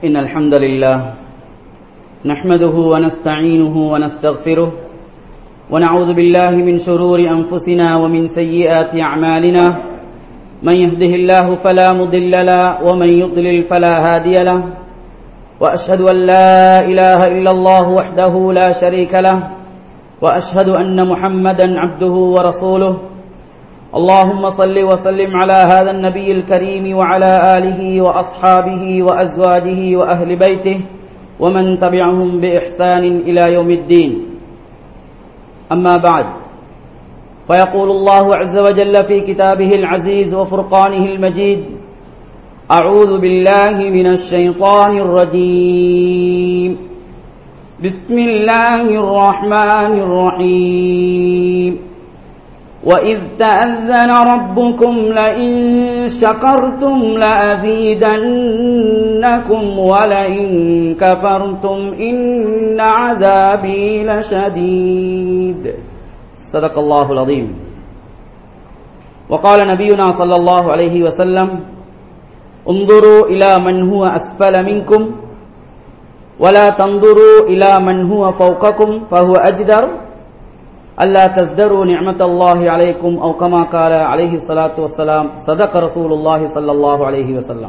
إن الحمد لله نحمده ونستعينه ونستغفره ونعوذ بالله من شرور أنفسنا ومن سيئات أعمالنا من يهده الله فلا مضل له ومن يضلل فلا هادي له وأشهد أن لا إله إلا الله وحده لا شريك له وأشهد أن محمدا عبده ورسوله اللهم صل وسلم على هذا النبي الكريم وعلى آله وأصحابه وأزواجه وأهل بيته ومن تبعهم بإحسان إلى يوم الدين أما بعد فيقول الله عز وجل في كتابه العزيز وفرقانه المجيد أعوذ بالله من الشيطان الرجيم بسم الله الرحمن الرحيم وإذ تأذن ربكم لئن شكرتم لأزيدنكم ولئن كفرتم إن عذابي لشديد صدق الله العظيم وقال نبينا صلى الله عليه وسلم انظروا إلى من هو أسفل منكم ولا تنظروا إلى من هو فوقكم فهو أجدر ألا تزدروا نعمة الله عليكم أو كما قال عليه الصلاة والسلام صدق رسول الله صلى الله عليه وسلم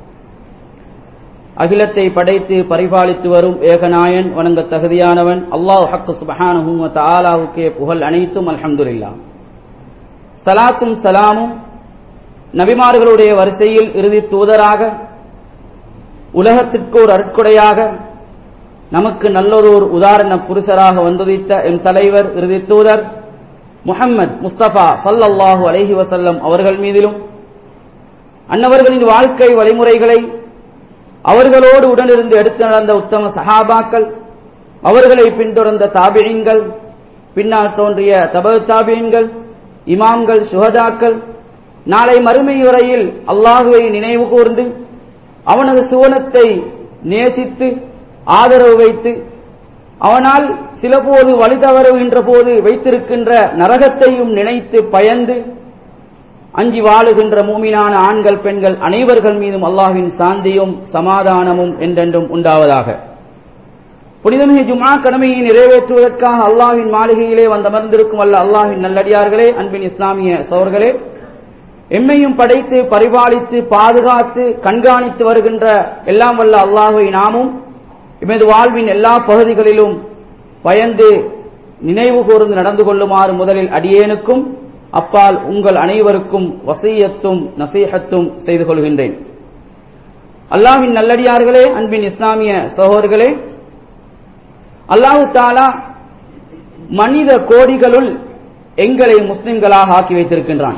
அகிலத்தை படைத்து பரிபாலித்து வரும் ஏகநாயன் வணங்க தகுதியானவன் அல்லாஹ் ஹக்கு சுபஹானஹும் தாலாவுக்கே புகழ் அனைத்தும் அல்ஹம்துலில்லா சலாத்தும் சலாமும் நபிமார்களுடைய வரிசையில் இறுதி தூதராக உலகத்திற்கு ஒரு அருட்கொடையாக நமக்கு நல்லொரு ஒரு உதாரண புருஷராக வந்துதித்த என் தலைவர் இறுதி தூதர் முஹம்மது முஸ்தபா சல்லல்லாஹு அலஹி வசல்லம் அவர்கள் மீதிலும் அன்னவர்களின் வாழ்க்கை வழிமுறைகளை அவர்களோடு உடனிருந்து எடுத்து நடந்த உத்தம சஹாபாக்கள் அவர்களை பின்தொடர்ந்த தாபியன்கள் பின்னால் தோன்றிய தப தாபியன்கள் இமாம்கள் சுகதாக்கள் நாளை மறுமை வரையில் அல்லாஹுவை நினைவு கூர்ந்து அவனது சுவனத்தை நேசித்து ஆதரவு வைத்து அவனால் சில போது வழி தவறுகின்ற போது வைத்திருக்கின்ற நரகத்தையும் நினைத்து பயந்து அஞ்சி வாழுகின்ற மூமினான ஆண்கள் பெண்கள் அனைவர்கள் மீதும் அல்லாஹின் சாந்தியும் சமாதானமும் என்றென்றும் உண்டாவதாக புனிதமிகு ஜுமா கடமையை நிறைவேற்றுவதற்காக அல்லாஹின் மாளிகையிலே வந்தமர்ந்திருக்கும் அல்ல அல்லாஹின் நல்லடியார்களே அன்பின் இஸ்லாமிய சோர்களே எம்மையும் படைத்து பரிபாலித்து பாதுகாத்து கண்காணித்து வருகின்ற எல்லாம் வல்ல அல்லாஹுவை நாமும் எமது வாழ்வின் எல்லா பகுதிகளிலும் பயந்து நினைவு கூர்ந்து நடந்து கொள்ளுமாறு முதலில் அடியேனுக்கும் அப்பால் உங்கள் அனைவருக்கும் வசீயத்தும் நசீகத்தும் செய்து கொள்கின்றேன் அல்லாஹின் நல்லடியார்களே அன்பின் இஸ்லாமிய சகோதர்களே அல்லாஹு தாலா மனித கோடிகளுள் எங்களை முஸ்லிம்களாக ஆக்கி வைத்திருக்கின்றான்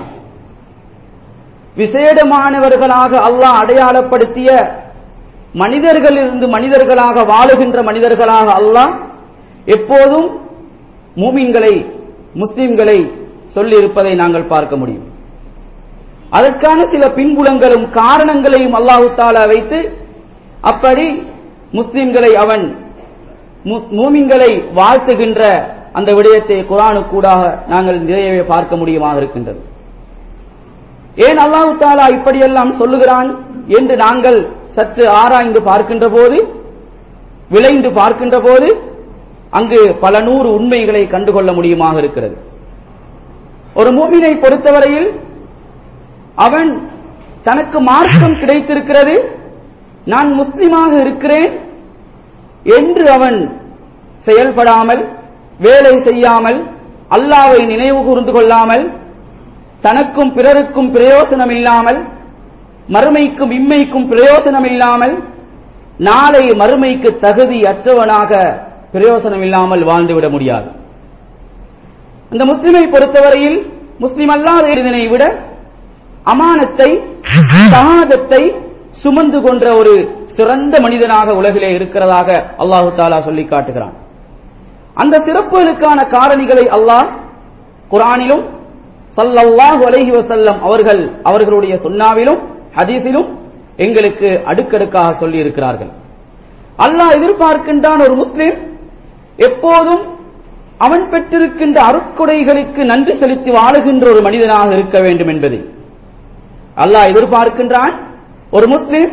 விசேடமானவர்களாக அல்லாஹ் அடையாளப்படுத்திய மனிதர்களிலிருந்து மனிதர்களாக வாழுகின்ற மனிதர்களாக அல்லாஹ் எப்போதும் மூமின்களை முஸ்லிம்களை சொல்லி இருப்பதை நாங்கள் பார்க்க முடியும் அதற்கான சில பின்புலங்களும் காரணங்களையும் அல்லாஹு தாலா வைத்து அப்படி முஸ்லிம்களை அவன் மூமின்களை வாழ்த்துகின்ற அந்த விடயத்தை குரானுக்கூடாக நாங்கள் நிறையவே பார்க்க முடியுமாக இருக்கின்றது ஏன் அல்லாஹு தாலா இப்படியெல்லாம் சொல்லுகிறான் என்று நாங்கள் சற்று ஆராய்ந்து பார்க்கின்ற போது விளைந்து பார்க்கின்ற போது அங்கு பல நூறு உண்மைகளை கண்டுகொள்ள முடியுமாக இருக்கிறது ஒரு மூமினை பொறுத்தவரையில் அவன் தனக்கு மார்க்கம் கிடைத்திருக்கிறது நான் முஸ்லிமாக இருக்கிறேன் என்று அவன் செயல்படாமல் வேலை செய்யாமல் அல்லாவை நினைவு கூர்ந்து கொள்ளாமல் தனக்கும் பிறருக்கும் பிரயோசனம் இல்லாமல் மறுமைக்கும் இம்மைக்கும் பிரயோசனம் இல்லாமல் நாளை மறுமைக்கு தகுதி அற்றவனாக பிரயோசனம் இல்லாமல் வாழ்ந்துவிட முடியாது அந்த முஸ்லிமை பொறுத்தவரையில் முஸ்லிம் அல்லாத இதனை விட அமானத்தை சகாதத்தை சுமந்து கொன்ற ஒரு சிறந்த மனிதனாக உலகிலே இருக்கிறதாக அல்லாஹு தாலா சொல்லி காட்டுகிறான் அந்த சிறப்புகளுக்கான காரணிகளை அல்லாஹ் குரானிலும் சல்லல்லாஹு அலைஹி வசல்லம் அவர்கள் அவர்களுடைய சுண்ணாவிலும் ஹதீஸிலும் எங்களுக்கு அடுக்கடுக்காக சொல்லி இருக்கிறார்கள் அல்லாஹ் எதிர்பார்க்கின்றான் ஒரு முஸ்லிம் எப்போதும் அவன் பெற்றிருக்கின்ற அருட்கொடைகளுக்கு நன்றி செலுத்தி வாழுகின்ற ஒரு மனிதனாக இருக்க வேண்டும் என்பதை அல்லாஹ் எதிர்பார்க்கின்றான் ஒரு முஸ்லிம்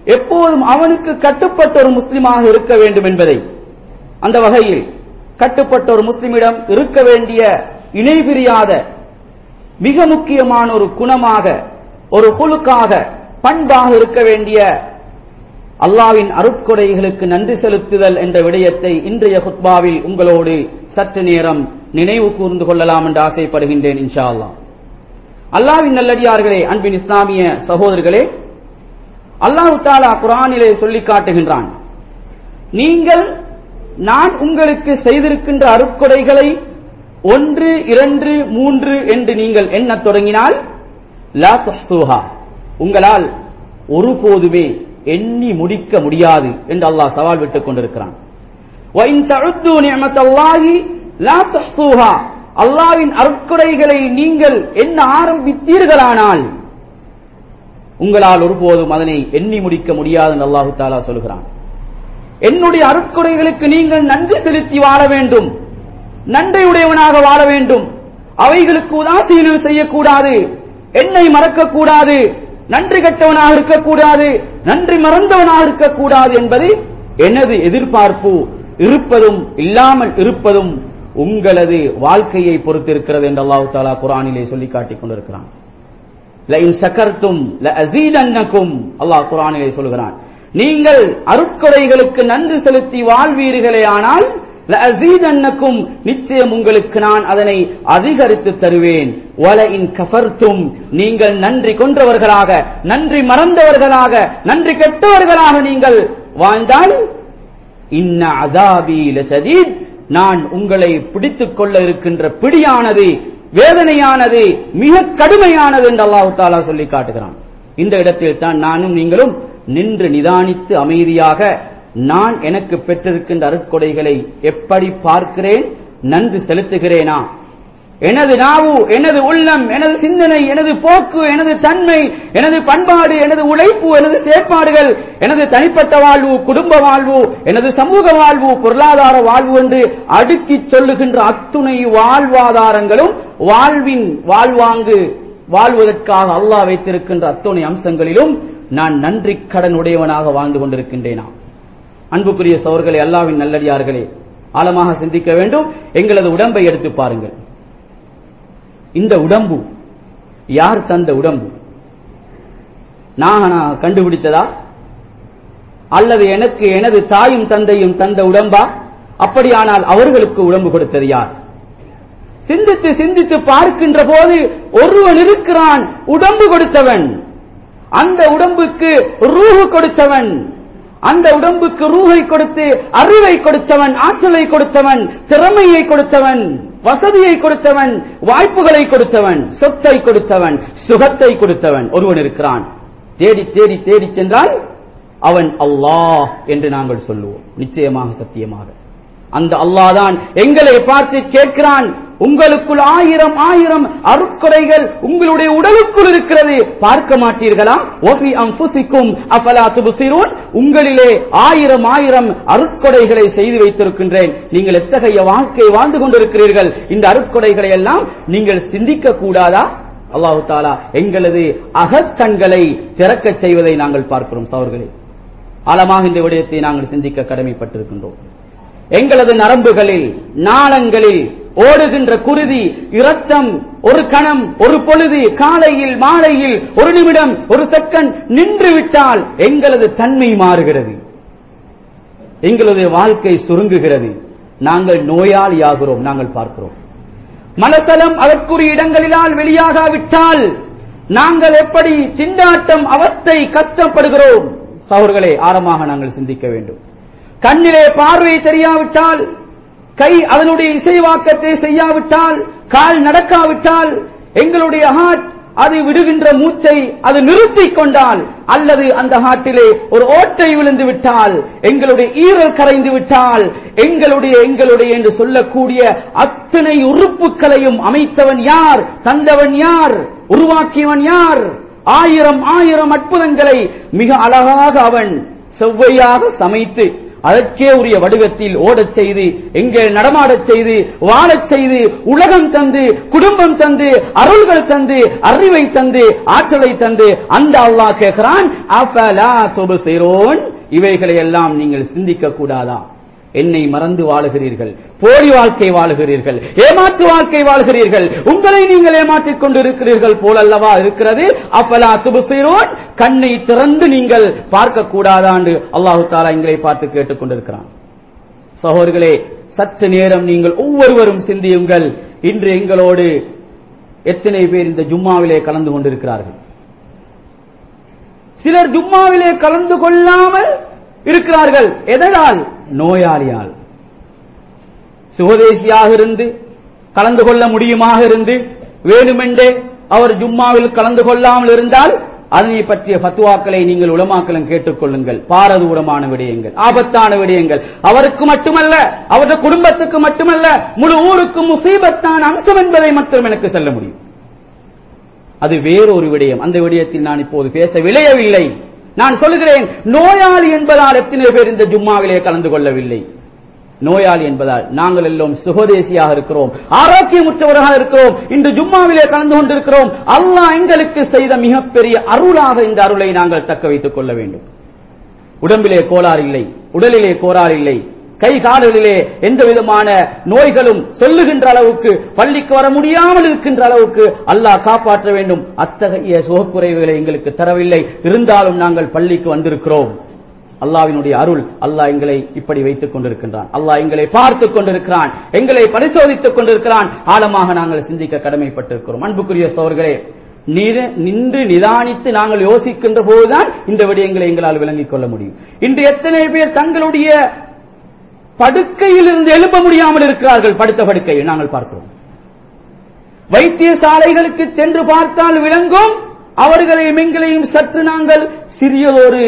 எப்போதும் அவனுக்கு கட்டுப்பட்ட ஒரு முஸ்லிமாக இருக்க வேண்டும் என்பதை அந்த வகையில் கட்டுப்பட்ட ஒரு முஸ்லிமிடம் இருக்க வேண்டிய இணை பிரியாத மிக முக்கியமான ஒரு குணமாக ஒரு குழுக்காக பண்பாக இருக்க வேண்டிய அல்லாவின் அருட்கொடைகளுக்கு நன்றி செலுத்துதல் என்ற விடயத்தை இன்றைய ஹுத்பாவில் உங்களோடு சற்று நேரம் நினைவு கூர்ந்து கொள்ளலாம் என்று ஆசைப்படுகின்றேன் இன்ஷா அல்லா அல்லாவின் நல்லடியார்களே அன்பின் இஸ்லாமிய சகோதரர்களே அல்லாஹு தாலா குரானிலே சொல்லி காட்டுகின்றான் நீங்கள் நான் உங்களுக்கு செய்திருக்கின்ற அருட்கொடைகளை ஒன்று இரண்டு மூன்று என்று நீங்கள் எண்ணத் தொடங்கினால் லா துஹ்சூஹா உங்களால் ஒருபோதுமே எண்ணி முடிக்க முடியாது என்று அல்லாஹ் சவால் விட்டுக் கொண்டிருக்கிறான் وَإِن تَعُدُّوا نِعْمَةَ اللَّهِ لَا تُحْصُوهَا அல்லாவின் அருட்கொடைகளை நீங்கள் எண்ண ஆரம்பித்தீர்களானால் உங்களால் ஒருபோதும் அதனை எண்ணி முடிக்க முடியாது என்று அல்லாஹு தாலா சொல்கிறான் என்னுடைய அருட்கொடைகளுக்கு நீங்கள் நன்றி செலுத்தி வாழ வேண்டும் நன்றியுடையவனாக வாழ வேண்டும் அவைகளுக்கு உதாசீனம் செய்யக்கூடாது என்னை மறக்கக்கூடாது நன்றி கட்டவனாக இருக்கக்கூடாது நன்றி மறந்தவனாக இருக்கக்கூடாது என்பது எனது எதிர்பார்ப்பு இருப்பதும் இல்லாமல் இருப்பதும் உங்களது வாழ்க்கையை பொறுத்திருக்கிறது என்று அல்லாஹு தாலா குரானிலே சொல்லி காட்டிக் கொண்டிருக்கிறான் லஇன் சக்கர்த்தும் லஅஸீதன்னகும் அல்லாஹ் குர்ஆனிலே சொல்கிறான் நீங்கள் அருட்கொடைகளுக்கு நன்றி செலுத்தி வாழ்வீர்களே ஆனால் லஅஸீதன்னகும் நிச்சயம் உங்களுக்கு நான் அதனை அதிகரித்து தருவேன் வலஇன் கஃபர்த்தும் நீங்கள் நன்றி கொன்றவர்களாக நன்றி மறந்தவர்களாக நன்றி கெட்டவர்களாக நீங்கள் வாழ்ந்தால் இன்ன அதாபி லசதீத் நான் உங்களை பிடித்துக் கொள்ள இருக்கின்ற பிடியானது வேதனையானது மிக கடுமையானது என்று அல்லாஹு தாலா சொல்லி காட்டுகிறான் இந்த இடத்தில் தான் நானும் நீங்களும் நின்று நிதானித்து அமைதியாக நான் எனக்கு பெற்றிருக்கின்ற அருட்கொடைகளை எப்படி பார்க்கிறேன் நன்றி செலுத்துகிறேனா எனது நாவு எனது உள்ளம் எனது சிந்தனை எனது போக்கு எனது தன்மை எனது பண்பாடு எனது உழைப்பு எனது செயற்பாடுகள் எனது தனிப்பட்ட வாழ்வு குடும்ப வாழ்வு எனது சமூக வாழ்வு பொருளாதார வாழ்வு என்று அடுக்கி சொல்லுகின்ற அத்துணை வாழ்வாதாரங்களும் வாழ்வின் வாழ்வாங்கு வாழ்வதற்காக அல்லாஹ் வைத்திருக்கின்ற அத்துணை அம்சங்களிலும் நான் நன்றி கடன் உடையவனாக வாழ்ந்து கொண்டிருக்கின்றேனா அன்புக்குரிய சோர்களே அல்லாவின் நல்லடியார்களே ஆழமாக சிந்திக்க வேண்டும் எங்களது உடம்பை எடுத்து பாருங்கள் இந்த உடம்பு யார் தந்த உடம்பு நான் கண்டுபிடித்ததா அல்லது எனக்கு எனது தாயும் தந்தையும் தந்த உடம்பா அப்படியானால் அவர்களுக்கு உடம்பு கொடுத்தது யார் சிந்தித்து சிந்தித்து பார்க்கின்ற போது ஒருவன் இருக்கிறான் உடம்பு கொடுத்தவன் அந்த உடம்புக்கு ரூஹு கொடுத்தவன் அந்த உடம்புக்கு ரூஹை கொடுத்து அறிவை கொடுத்தவன் ஆற்றலை கொடுத்தவன் திறமையை கொடுத்தவன் வசதியை கொடுத்தவன் வாய்ப்புகளை கொடுத்தவன் சொத்தை கொடுத்தவன் சுகத்தை கொடுத்தவன் ஒருவன் இருக்கிறான் தேடி தேடி தேடி சென்றால் அவன் அல்லாஹ் என்று நாங்கள் சொல்லுவோம் நிச்சயமாக சத்தியமாக அந்த அல்லாஹ் தான் எங்களை பார்த்து கேட்கிறான் உங்களுக்குள் ஆயிரம் ஆயிரம் அருட்கொடைகள் உங்களுடைய உடலுக்குள் இருக்கிறது பார்க்க மாட்டீர்களா ஒபி அம்புசிக்கும் அஃபலா துபுசிரூன் உங்களிலே ஆயிரம் ஆயிரம் அருட்கொடைகளை செய்து வைத்திருக்கின்றேன் நீங்கள் எத்தகைய வாழ்க்கை வாழ்ந்து கொண்டிருக்கிறீர்கள் இந்த அருட்கொடைகளை எல்லாம் நீங்கள் சிந்திக்க கூடாதா அல்லாஹு தாலா எங்களது அகக்கண்களை திறக்கச் செய்வதை நாங்கள் பார்க்கிறோம் சவர்களே ஆழமாக இந்த விடயத்தை நாங்கள் சிந்திக்க கடமைப்பட்டிருக்கின்றோம் எங்களது நரம்புகளில் நாளங்களில் ஓடுகின்ற குருதி இரத்தம் ஒரு கணம் ஒரு பொழுது காலையில் மாலையில் ஒரு நிமிடம் ஒரு செகண்ட் நின்று விட்டால் எங்களது தன்மை மாறுகிறது எங்களது வாழ்க்கை சுருங்குகிறது நாங்கள் நோயாளியாகிறோம் நாங்கள் பார்க்கிறோம் மலசலம் அதற்குரிய இடங்களிலால் வெளியாகாவிட்டால் நாங்கள் எப்படி திண்டாட்டம் அவஸ்தை கஷ்டப்படுகிறோம் சவர்களே ஆழமாக நாங்கள் சிந்திக்க வேண்டும் கண்ணிலே பார்வை தெரியாவிட்டால் கை அதனுடைய இசைவாக்கத்தை செய்யாவிட்டால் கால் நடக்காவிட்டால் எங்களுடைய ஹார்ட் அது விடுகின்ற மூச்சை அது நிறுத்திக் கொண்டால் அல்லது அந்த ஹார்ட்டிலே ஒரு ஓட்டை விழுந்து விட்டால் எங்களுடைய ஈரல் கரைந்து விட்டால் எங்களுடைய எங்களுடைய என்று சொல்லக்கூடிய அத்தனை உறுப்புகளையும் அமைத்தவன் யார் தந்தவன் யார் உருவாக்கியவன் யார் ஆயிரம் ஆயிரம் அற்புதங்களை மிக அழகாக அவன் செவ்வையாக சமைத்து அதற்கே உரிய வடிவத்தில் ஓடச் செய்து எங்கே நடமாடச் செய்து வாழச் செய்து உலகம் தந்து குடும்பம் தந்து அருள்கள் தந்து அறிவை தந்து ஆற்றலை தந்து அந்த அல்லாஹ் கேட்கிறான் அஃபலா துபசிரோன் இவைகளை எல்லாம் நீங்கள் சிந்திக்க கூடாதா என்னை மறந்து வாழுகிறீர்கள் போலி வாழ்க்கை வாழுகிறீர்கள் ஏமாற்று வாழ்க்கை வாழ்கிறீர்கள் உங்களை நீங்கள் ஏமாற்றிக் கொண்டு இருக்கிறீர்கள் போலல்லவா இருக்கிறது அப்பலா துபுசீரோன் கண்ணை திறந்து நீங்கள் பார்க்க கூடாதாண்டு அல்லாஹு தாலா எங்களை பார்த்து கேட்டுக் கொண்டிருக்கிறான் சகோதரர்களே சற்று நேரம் நீங்கள் ஒவ்வொருவரும் சிந்தியுங்கள் இன்று எங்களோடு எத்தனை பேர் இந்த ஜும்மாவிலே கலந்து கொண்டிருக்கிறார்கள் சிலர் ஜும்மாவிலே கலந்து கொள்ளாமல் இருக்கிறார்கள் எதனால் நோயாளியால் சுகதேசியாக இருந்து கலந்து கொள்ள முடியுமாக இருந்து வேணுமென்றே அவர் ஜும்மாவில் கலந்து கொள்ளாமல் இருந்தால் அதனை பற்றிய பத்துவாக்களை நீங்கள் உலமாக்களும் கேட்டுக்கொள்ளுங்கள் பாரதூரமான விடயங்கள் ஆபத்தான விடயங்கள் அவருக்கு மட்டுமல்ல அவருடைய குடும்பத்துக்கு மட்டுமல்ல முழு ஊருக்கும் முசீபத்தான அம்சம் என்பதை மட்டும் எனக்கு சொல்ல முடியும் அது வேறொரு விடயம் அந்த விடயத்தில் நான் இப்போது பேச விளையவில்லை நான் சொல்கிறேன் நோயாளி என்பதால் எத்தனை பேர் இந்த ஜும்மாவிலே கலந்து கொள்ளவில்லை நோயாளி என்பதால் நாங்கள் எல்லாம் சுகதேசியாக இருக்கிறோம் ஆரோக்கியமுற்றவர்களாக இருக்கிறோம் இன்று ஜும்மாவிலே கலந்து கொண்டிருக்கிறோம் அல்லாஹ் எங்களுக்கு செய்த மிகப்பெரிய அருளாக இந்த அருளை நாங்கள் தக்க வைத்துக் கொள்ள வேண்டும் உடம்பிலே கோளாறு இல்லை உடலிலே கோளாறு இல்லை கை கால்களிலே எந்த விதமான நோய்களும் சொல்லுகின்ற அளவுக்கு பள்ளிக்கு வர முடியாமல் இருக்கின்ற அளவுக்கு அல்லாஹ் காப்பாற்ற வேண்டும் அத்தகைய சுகக்குறைவுகளை எங்களுக்கு தரவில்லை இருந்தாலும் நாங்கள் பள்ளிக்கு வந்திருக்கிறோம் அல்லாவினுடைய அருள் அல்லாஹ் எங்களை இப்படி வைத்துக் கொண்டிருக்கின்றான் அல்லாஹ் எங்களை பார்த்துக் கொண்டிருக்கிறான் எங்களை பரிசோதித்துக் கொண்டிருக்கிறான் ஆழமாக நாங்கள் சிந்திக்க கடமைப்பட்டிருக்கிறோம் அன்புக்குரிய சோர்களே நின்று நிதானித்து நாங்கள் யோசிக்கின்ற போதுதான் இந்த விடயங்களை எங்களால் விளங்கிக் கொள்ள முடியும் இன்று எத்தனை பேர் தங்களுடைய படுக்கையில் இருந்து எழுப்ப முடியாமல் இருக்கிறார்கள் படுத்த படுக்கையில் நாங்கள் பார்க்கிறோம் வைத்தியசாலைகளுக்கு சென்று பார்த்தால் விளங்கும் அவர்களையும் எங்களையும் சற்று நாங்கள் சிறியதொரு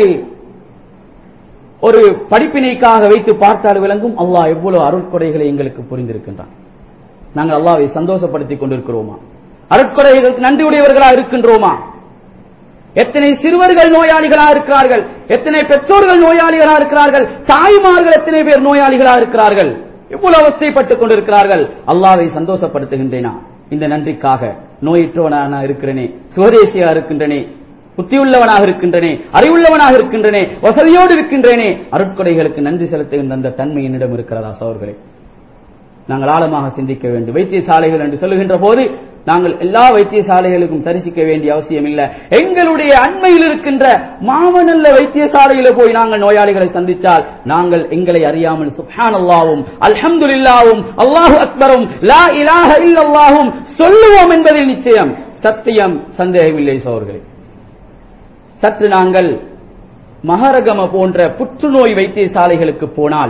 ஒரு படிப்பினைக்காக வைத்து பார்த்தால் விளங்கும் அல்லாஹ் எவ்வளவு அருட்கொடைகளை எங்களுக்கு புரிந்திருக்கின்றான் நாங்கள் அல்லாவை சந்தோஷப்படுத்திக் கொண்டிருக்கிறோமா அருட்கொடைகளுக்கு நன்றியுடையவர்களா இருக்கின்றோமா எத்தனை சிறுவர்கள் நோயாளிகளா இருக்கிறார்கள் எத்தனை பெற்றோர்கள் நோயாளிகளா இருக்கிறார்கள் தாய்மார்கள் எத்தனை பேர் நோயாளிகளா இருக்கிறார்கள் எவ்வளவு அவஸ்தைப்பட்டுக் கொண்டிருக்கிறார்கள் அல்லாவை சந்தோஷப்படுத்துகின்றேனா இந்த நன்றிக்காக நோயற்றவனாக இருக்கிறேனே சுவதேசியா இருக்கின்றனே புத்தியுள்ளவனாக இருக்கின்றனே அறிவுள்ளவனாக இருக்கின்றனே வசதியோடு இருக்கின்றேனே அருட்கொடைகளுக்கு நன்றி செலுத்துகின்ற அந்த தன்மை என்னிடம் இருக்கிறதா சோர்களே நாங்கள் ஆழமாக சிந்திக்க வேண்டும் வைத்தியசாலைகள் என்று சொல்லுகின்ற போது நாங்கள் எல்லா வைத்தியசாலைகளுக்கும் தரிசிக்க வேண்டிய அவசியம் இல்லை எங்களுடைய அண்மையில் இருக்கின்ற மாமனல்ல வைத்தியசாலையில போய் நாங்கள் நோயாளிகளை சந்தித்தால் நாங்கள் எங்களை அறியாமல் சுப்ஹான் அல்லாவும் அல்ஹம்துலில்லாவும் அல்லாஹு அக்பரும் லா இலாஹ இல்லல்லாஹும் சொல்லுவோம் என்பதில் நிச்சயம் சத்தியம் சந்தேகமில்லை சோர்களே சற்று நாங்கள் மகரகம போன்ற புற்றுநோய் வைத்தியசாலைகளுக்கு போனால்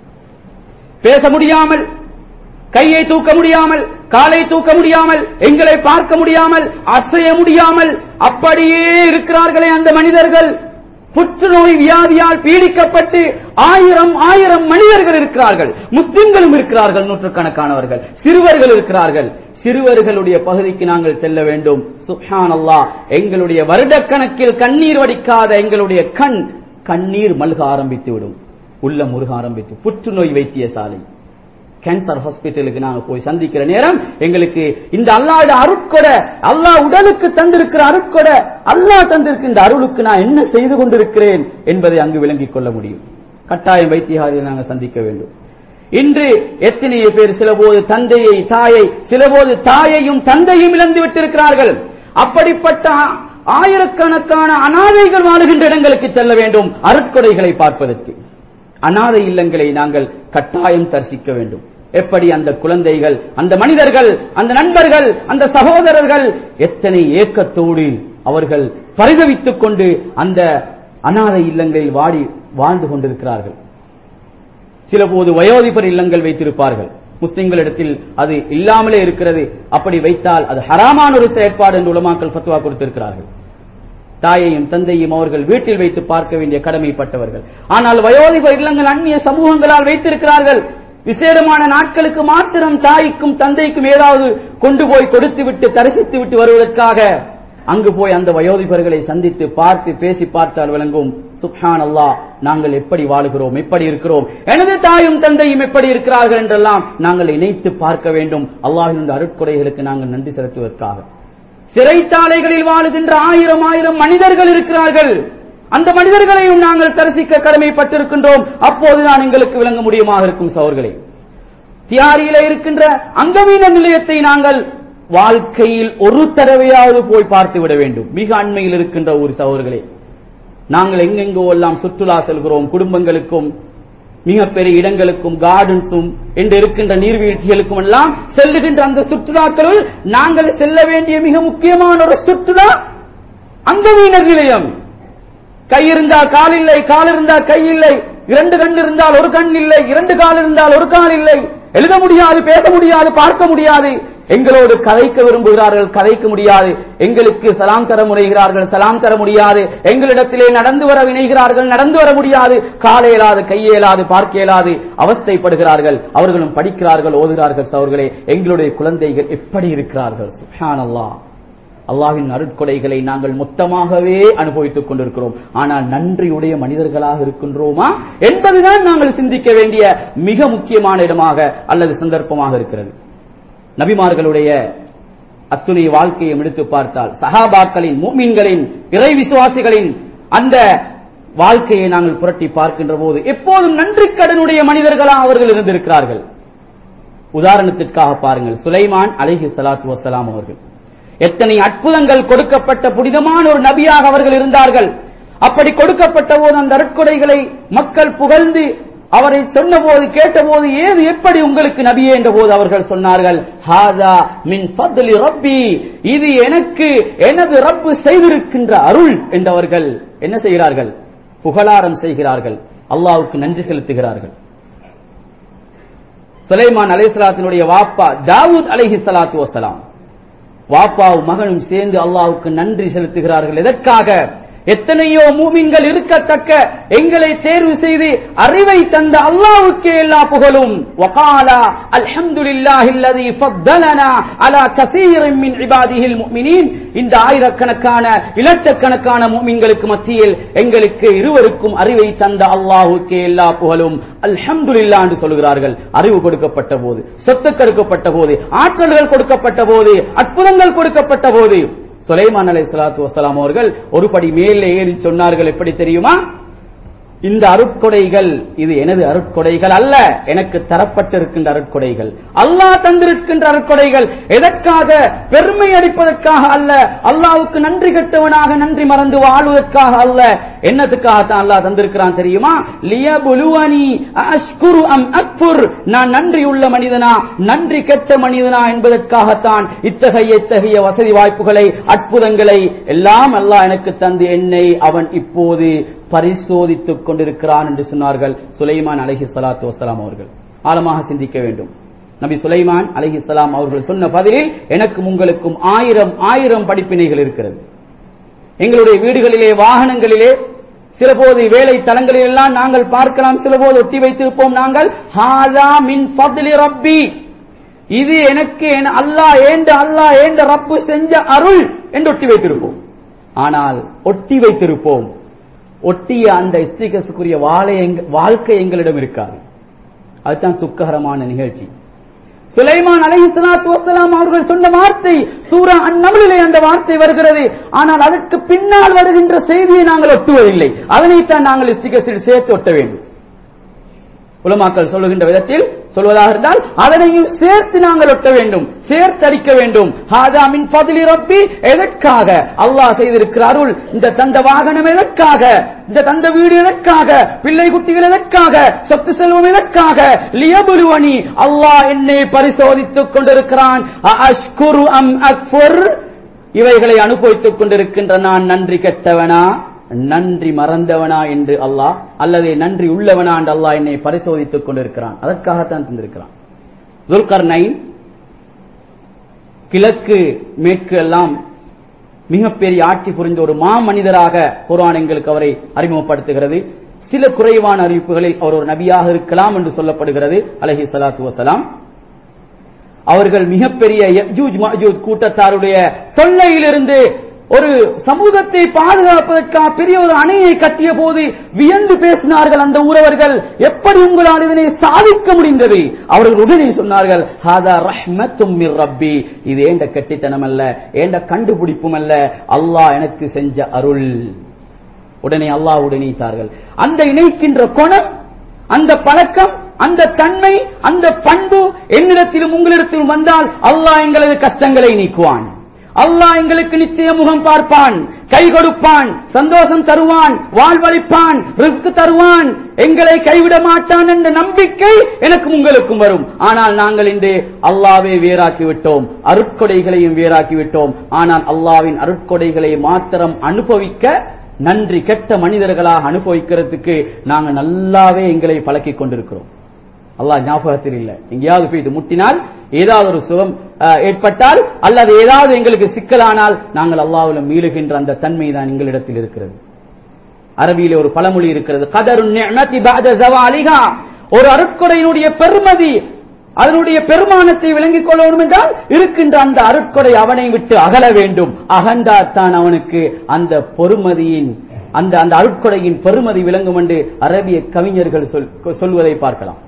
பேச முடியாமல் கையை தூக்க முடியாமல் காலை தூக்க முடியாமல் எங்களை பார்க்க முடியாமல் அசைய முடியாமல் அப்படியே இருக்கிறார்களே அந்த மனிதர்கள் புற்றுநோய் வியாதியால் பீடிக்கப்பட்டு ஆயிரம் ஆயிரம் மனிதர்கள் இருக்கிறார்கள் முஸ்லிம்களும் இருக்கிறார்கள் நூற்றுக்கணக்கானவர்கள் சிறுவர்கள் இருக்கிறார்கள் சிறுவர்களுடைய பகுதிக்கு நாங்கள் செல்ல வேண்டும் சுஹான் அல்லாஹ் எங்களுடைய வருடக்கணக்கில் கண்ணீர் வடிக்காத எங்களுடைய கண் கண்ணீர் மல்க ஆரம்பித்து விடும் உள்ள முருக ஆரம்பித்து புற்றுநோய் வைத்தியசாலை கேன்சர் ஹாஸ்பிட்டலுக்கு நாங்க போய் சந்திக்கிற நேரம் எங்களுக்கு இந்த அல்லாட அருட்கொட அல்லாஹ் உடலுக்கு தந்திருக்கிற அருட்கொட அல்லாஹ் தந்திருக்கின்ற அருளுக்கு நான் என்ன செய்து கொண்டிருக்கிறேன் என்பதை அங்கு விளங்கிக் கொள்ள முடியும் கட்டாயம் வைத்தியாரியை நாங்கள் சந்திக்க வேண்டும் இன்று எத்தனையோ பேர் சிலபோது தந்தையை தாயை சிலபோது தாயையும் தந்தையும் இழந்து விட்டிருக்கிறார்கள் அப்படிப்பட்ட ஆயிரக்கணக்கான அனாதைகள் வாழுகின்ற இடங்களுக்கு செல்ல வேண்டும் அருட்கொடைகளை பார்ப்பதற்கு அனாதை இல்லங்களை நாங்கள் கட்டாயம் தரிசிக்க வேண்டும் எப்படி அந்த குழந்தைகள் அந்த மனிதர்கள் அந்த நண்பர்கள் அந்த சகோதரர்கள் எத்தனை ஏக்கத்தோடு அவர்கள் பரிதவித்துக் கொண்டு அந்த அனாதை இல்லங்களில் வாடி வாழ்ந்து கொண்டிருக்கிறார்கள் சில போது வயோதிபர் இல்லங்கள் வைத்திருப்பார்கள் முஸ்லிம்களிடத்தில் அது இல்லாமலே இருக்கிறது அப்படி வைத்தால் அது ஹராமான ஒரு செயற்பாடு என்று உலமாக்கள் ஃபத்வா கொடுத்திருக்கிறார்கள் தாயையும் தந்தையும் அவர்கள் வீட்டில் வைத்து பார்க்க வேண்டிய கடமைப்பட்டவர்கள் ஆனால் வயோதிப இல்லங்கள் அந்நிய சமூகங்களால் வைத்திருக்கிறார்கள் விசேடமான நாட்களுக்கு மாத்திரம் தாய்க்கும் தந்தைக்கும் ஏதாவது கொண்டு போய் கொடுத்து விட்டு தரிசித்து விட்டு வருவதற்காக அங்கு போய் அந்த வயோதிபர்களை சந்தித்து பார்த்து பேசி பார்த்தால் விளங்கும் சுப்ஹான் அல்லாஹ் நாங்கள் எப்படி வாழுகிறோம் எப்படி இருக்கிறோம் எனது தாயும் தந்தையும் எப்படி இருக்கிறார்கள் என்றெல்லாம் நாங்கள் இணைத்து பார்க்க வேண்டும் அல்லாஹின் அருட்கொடைகளுக்கு நாங்கள் நன்றி செலுத்துவதற்காக சிறைச்சாலைகளில் வாழுகின்ற ஆயிரம் ஆயிரம் மனிதர்கள் இருக்கிறார்கள் அந்த மனிதர்களையும் நாங்கள் தரிசிக்க கடமைப்பட்டிருக்கின்றோம் அப்போதுதான் எங்களுக்கு விளங்க முடியுமாக இருக்கும் சவர்களே தியாரியில இருக்கின்ற அங்கவீன நிலையத்தை நாங்கள் வாழ்க்கையில் ஒரு தடவையாவது போய் பார்த்து விட வேண்டும் மிக அண்மையில் இருக்கின்ற ஒரு சவர்களே நாங்கள் எங்கெங்கோ எல்லாம் சுற்றுலா செல்கிறோம் குடும்பங்களுக்கும் மிகப்பெரிய இடங்களுக்கும் கார்டன்ஸும் என்று இருக்கின்ற நீர்வீழ்ச்சிகளுக்கும் எல்லாம் செல்லுகின்ற அந்த சுற்றுலாக்களுள் நாங்கள் செல்ல வேண்டிய மிக முக்கியமான ஒரு சுற்றுலா அங்கவீனர் நிலையம் கை இருந்தால் கால் இல்லை கால் இருந்தால் கை இல்லை இரண்டு கண் இருந்தால் ஒரு கண் இல்லை இரண்டு கால் இருந்தால் ஒரு கால் இல்லை எழுத முடியாது பேச முடியாது பார்க்க முடியாது எங்களோடு கதைக்க விரும்புகிறார்கள் கதைக்க முடியாது எங்களுக்கு சலாம் தர முனைகிறார்கள் சலாம் தர முடியாது எங்களிடத்திலே நடந்து வர வினைகிறார்கள் நடந்து வர முடியாது காலையலாது கையேலாது பார்க்க இயலாது அவஸ்தைப்படுகிறார்கள் அவர்களும் படிக்கிறார்கள் ஓதுகிறார்கள் அவர்களே எங்களுடைய குழந்தைகள் எப்படி இருக்கிறார்கள் சுப்ஹானல்லாஹ் அல்லாஹ்வின் அருட்கொடைகளை நாங்கள் மொத்தமாகவே அனுபவித்துக் கொண்டிருக்கிறோம் ஆனால் நன்றியுடைய மனிதர்களாக இருக்கின்றோமா என்பதுதான் நாங்கள் சிந்திக்க வேண்டிய மிக முக்கியமான இடமாக அல்லது சந்தர்ப்பமாக இருக்கிறது நபிமார்களுடைய அத்துணை வாழ்க்கையை எடுத்து பார்த்தால் சஹாபாக்களின் மூமின்களின் இறை விசுவாசிகளின் அந்த வாழ்க்கையை நாங்கள் புரட்டி பார்க்கின்ற போது எப்போதும் நன்றி கடனுடைய மனிதர்களாக அவர்கள் இருந்திருக்கிறார்கள் உதாரணத்திற்காக பாருங்கள் சுலைமான் அலைஹி ஸலாத்து வஸலாம் அவர்கள் எத்தனை அற்புதங்கள் கொடுக்கப்பட்ட புனிதமான ஒரு நபியாக அவர்கள் இருந்தார்கள் அப்படி கொடுக்கப்பட்ட போது அந்த அற்கொடைகளை மக்கள் புகழ்ந்து அவரை சொன்னபோது கேட்டபோது ஏது எப்படி உங்களுக்கு நபியே என்ற போது அவர்கள் சொன்னார்கள் ஹாதா மின் ஃபத்லி ரப்பி இது எனக்கு எனது ரப்பு செய்திருக்கின்ற அருள் என்றவர்கள் என்ன செய்கிறார்கள் புகழாரம் செய்கிறார்கள் அல்லாஹ்வுக்கு நன்றி செலுத்துகிறார்கள் சுலைமான் அலைஹிஸ்ஸலாத்தினுடைய வாப்பா தாவூத் அலைஹி ஸலாத்து வஸலாம் வாப்பாவும் மகனும் சேர்ந்து அல்லாஹ்வுக்கு நன்றி செலுத்துகிறார்கள் எதற்காக எத்தனையோ மூமின்கள் இருக்கத்தக்க எங்களை தேர்வு செய்து அறிவை தந்த அல்லாஹ்வுக்கே எல்லா புகழும் வகாலா அல்ஹம்துலில்லாஹில்லதி ஃபத்தலனா அலா கஸீரின் மின் இபாதிஹில் முஃமினீன் இந்த ஆயிரக்கணக்கான இலட்சக்கணக்கான மூமின்களுக்கு மத்தியில் எங்களுக்கு இருவருக்கும் அறிவை தந்த அல்லாஹ்வுக்கே எல்லா புகழும் அல்ஹம்துலில்லாஹ் என்று சொல்கிறார்கள் அறிவு கொடுக்கப்பட்ட போது சொத்து கொடுக்கப்பட்ட போது ஆற்றல்கள் கொடுக்கப்பட்ட போது அற்புதங்கள் கொடுக்கப்பட்ட போது சுலைமான் அலை சலாத்து வசலாம் அவர்கள் ஒரு படி மேலே ஏறி சொன்னார்கள் எப்படி தெரியுமா இந்த அருட்கொடைகள் இது எனது அருட்கொடைகள் அல்ல எனக்கு தரப்பட்டிருக்கின்ற அருட்கொடைகள் அல்லாஹ் தந்திருக்கின்ற அருட்கொடைகள் எதற்காக பெருமை அடிப்பதற்காக அல்ல அல்லாஹ்வுக்கு நன்றி கெட்டவனாக நன்றி மறந்து வாழ்வதற்காக அல்ல என்னத்துக்காகத்தான் அல்லாஹ் தந்திருக்கிறான் தெரியுமா லியபுலுவனி அஷ்குரு அம் அக்ஃபுர் நான் நன்றி உள்ள மனிதனா நன்றி கெட்ட மனிதனா என்பதற்காகத்தான் இத்தகைய இத்தகைய வசதி வாய்ப்புகளை அற்புதங்களை எல்லாம் அல்லாஹ் எனக்கு தந்து என்னை அவன் இப்போது பரிசோதித்துக் கொண்டிருக்கிறான் என்று சொன்னார்கள் சுலைமான் அலஹி சலாத்து வசலாம் அவர்கள் ஆழமாக சிந்திக்க வேண்டும் நபி சுலைமான் அலஹி சலாம் அவர்கள் சொன்ன பதிலில் எனக்கும் உங்களுக்கும் ஆயிரம் ஆயிரம் படிப்பினைகள் இருக்கிறது எங்களுடைய வீடுகளிலே வாகனங்களிலே சில போது வேலை தலங்களில் எல்லாம் நாங்கள் பார்க்கலாம் சில போது ஒட்டி வைத்திருப்போம் நாங்கள் ஹாதா மின் ஃபத்லி ரப்பி இது எனக்கு என- அல்லாஹ் ஏண்ட அல்லாஹ் ஏண்ட ரப்பு செஞ்ச அருள் என்று ஒட்டி வைத்திருப்போம் ஆனால் ஒட்டி வைத்திருப்போம் ஒட்டிய அந்த ஸ்டிகர்ஸுக்குரிய வாழை எங்க- வாழ்க்கை எங்களிடம் இருக்காது அதுதான் துக்ககரமான நிகழ்ச்சி சுலைமான் அலைஹி ஸலாத்து வஸலாம் அவர்கள் சொன்ன வார்த்தை சூரா அந்நமலிலே அந்த வார்த்தை வருகிறது ஆனால் அதற்கு பின்னால் வருகின்ற செய்தியை நாங்கள் ஒட்டுவதில்லை அதனைத்தான் நாங்கள் ஸ்டிகர்ஸில் சேர்த்து ஒட்ட வேண்டும் உலமாக்கள் சொல்லுகின்ற விதத்தில் சொல்வதாக இருந்தால் அதனையும் சேர்த்து நாங்கள் ஒட்ட வேண்டும் சேர்த்து அடிக்க வேண்டும் ஹாதா மின் ஃபத்லி ரப்பி எதற்காக அல்லாஹ் செய்திருக்கிற அருள் இந்த தந்த வாகனம் எதற்காக இந்த தந்த வீடு எதற்காக பிள்ளை குட்டிகள் எதற்காக சொத்து செல்வம் எதற்காக லியபுலுவனி அல்லாஹ் என்னை பரிசோதித்துக் கொண்டிருக்கிறான் அஷ்குரு அம் அக்ஃபுர் இவைகளை அனுபவித்துக் கொண்டிருக்கின்ற நான் நன்றி கெட்டவனா நன்றி மறந்தவனா என்று அல்லாஹ் அல்லது நன்றி உள்ளவனா என்று அல்லாஹ் என்னை பரிசோதித்துக் கொண்டிருக்கிறான் அதற்காகத்தான் தந்திருக்கிறான் துல்கர்னைன் கிழக்கு மேற்கு எல்லாம் மிகப்பெரிய ஆட்சி புரிந்த ஒரு மாமனிதராக குர்ஆன் எங்களுக்கு அவரை அறிமுகப்படுத்துகிறது சில குறைவான அறிவிப்புகளில் அவர் ஒரு நபியாக இருக்கலாம் என்று சொல்லப்படுகிறது அலஹி சலாத்து வசலாம் அவர்கள் மிகப்பெரிய யஜூஜ் மஜூஜ் கூட்டத்தாருடைய தொல்லையிலிருந்து ஒரு சமூகத்தை பாதுகாப்பதற்காக பெரிய ஒரு அணையை கட்டிய போது வியந்து பேசினார்கள் அந்த ஊரவர்கள் எப்படி உங்களால் இதனை சாதிக்க முடிந்தது அவர்கள் உடனே சொன்னார்கள் ஹாதா ரஹ்மத்தும் மிர் ரப்பி இது ஏண்ட கெட்டித்தனம் அல்ல ஏண்ட கண்டுபிடிப்பும் அல்ல அல்லாஹ் எனக்கு செஞ்ச அருள் உடனே அல்லாஹ்வுடன் இணைத்தார்கள் அந்த இணைக்கின்ற குணம் அந்த பழக்கம் அந்த தன்மை அந்த பண்பு என்னிடத்திலும் உங்களிடத்திலும் வந்தால் அல்லாஹ் எங்களது கஷ்டங்களை நீக்குவான் அல்லாஹ் எங்களுக்கு நிச்சய முகம் பார்ப்பான் கை கொடுப்பான் சந்தோஷம் தருவான் வாழ்வழிப்பான் ரிஸ்க் தருவான் எங்களை கைவிட மாட்டான் என்ற நம்பிக்கை எனக்கும் உங்களுக்கும் வரும் ஆனால் நாங்கள் இன்று அல்லாவே வேறாக்கி விட்டோம் அருட்கொடைகளையும் வேறாக்கி விட்டோம் ஆனால் அல்லாவின் அருட்கொடைகளை மாத்திரம் அனுபவிக்க நன்றி கெட்ட மனிதர்களாக அனுபவிக்கிறதுக்கு நாங்க நல்லாவே எங்களை பழக்கிக் கொண்டிருக்கிறோம் அல்லாஹ் ஞாபகத்தில் இல்லை எங்கேயாவது போய் இது முட்டினால் ஏதாவது ஒரு சுகம் அஹ், ஏற்பட்டால் அல்லது ஏதாவது எங்களுக்கு சிக்கலானால் நாங்கள் அல்லாஹ்விடம் மீளுகின்ற அந்த தன்மை தான் எங்களிடத்தில் இருக்கிறது அரபியிலே ஒரு பழமொழி இருக்கிறது கதருன் நிஅமதி பஅத ஜவாலிஹா ஒரு அருட்கொடையினுடைய பெருமதி அதனுடைய பெருமானத்தை விளங்கிக் கொள்ளணும் என்றால் இருக்கின்ற அந்த அருட்கொடை அவனை விட்டு அகல வேண்டும் அகண்டாத்தான் அவனுக்கு அந்த பொறுமதியின் அந்த அந்த அருட்கொடையின் பெருமதி விளங்கும் என்று அரபிய கவிஞர்கள் சொல் சொல்வதை பார்க்கலாம்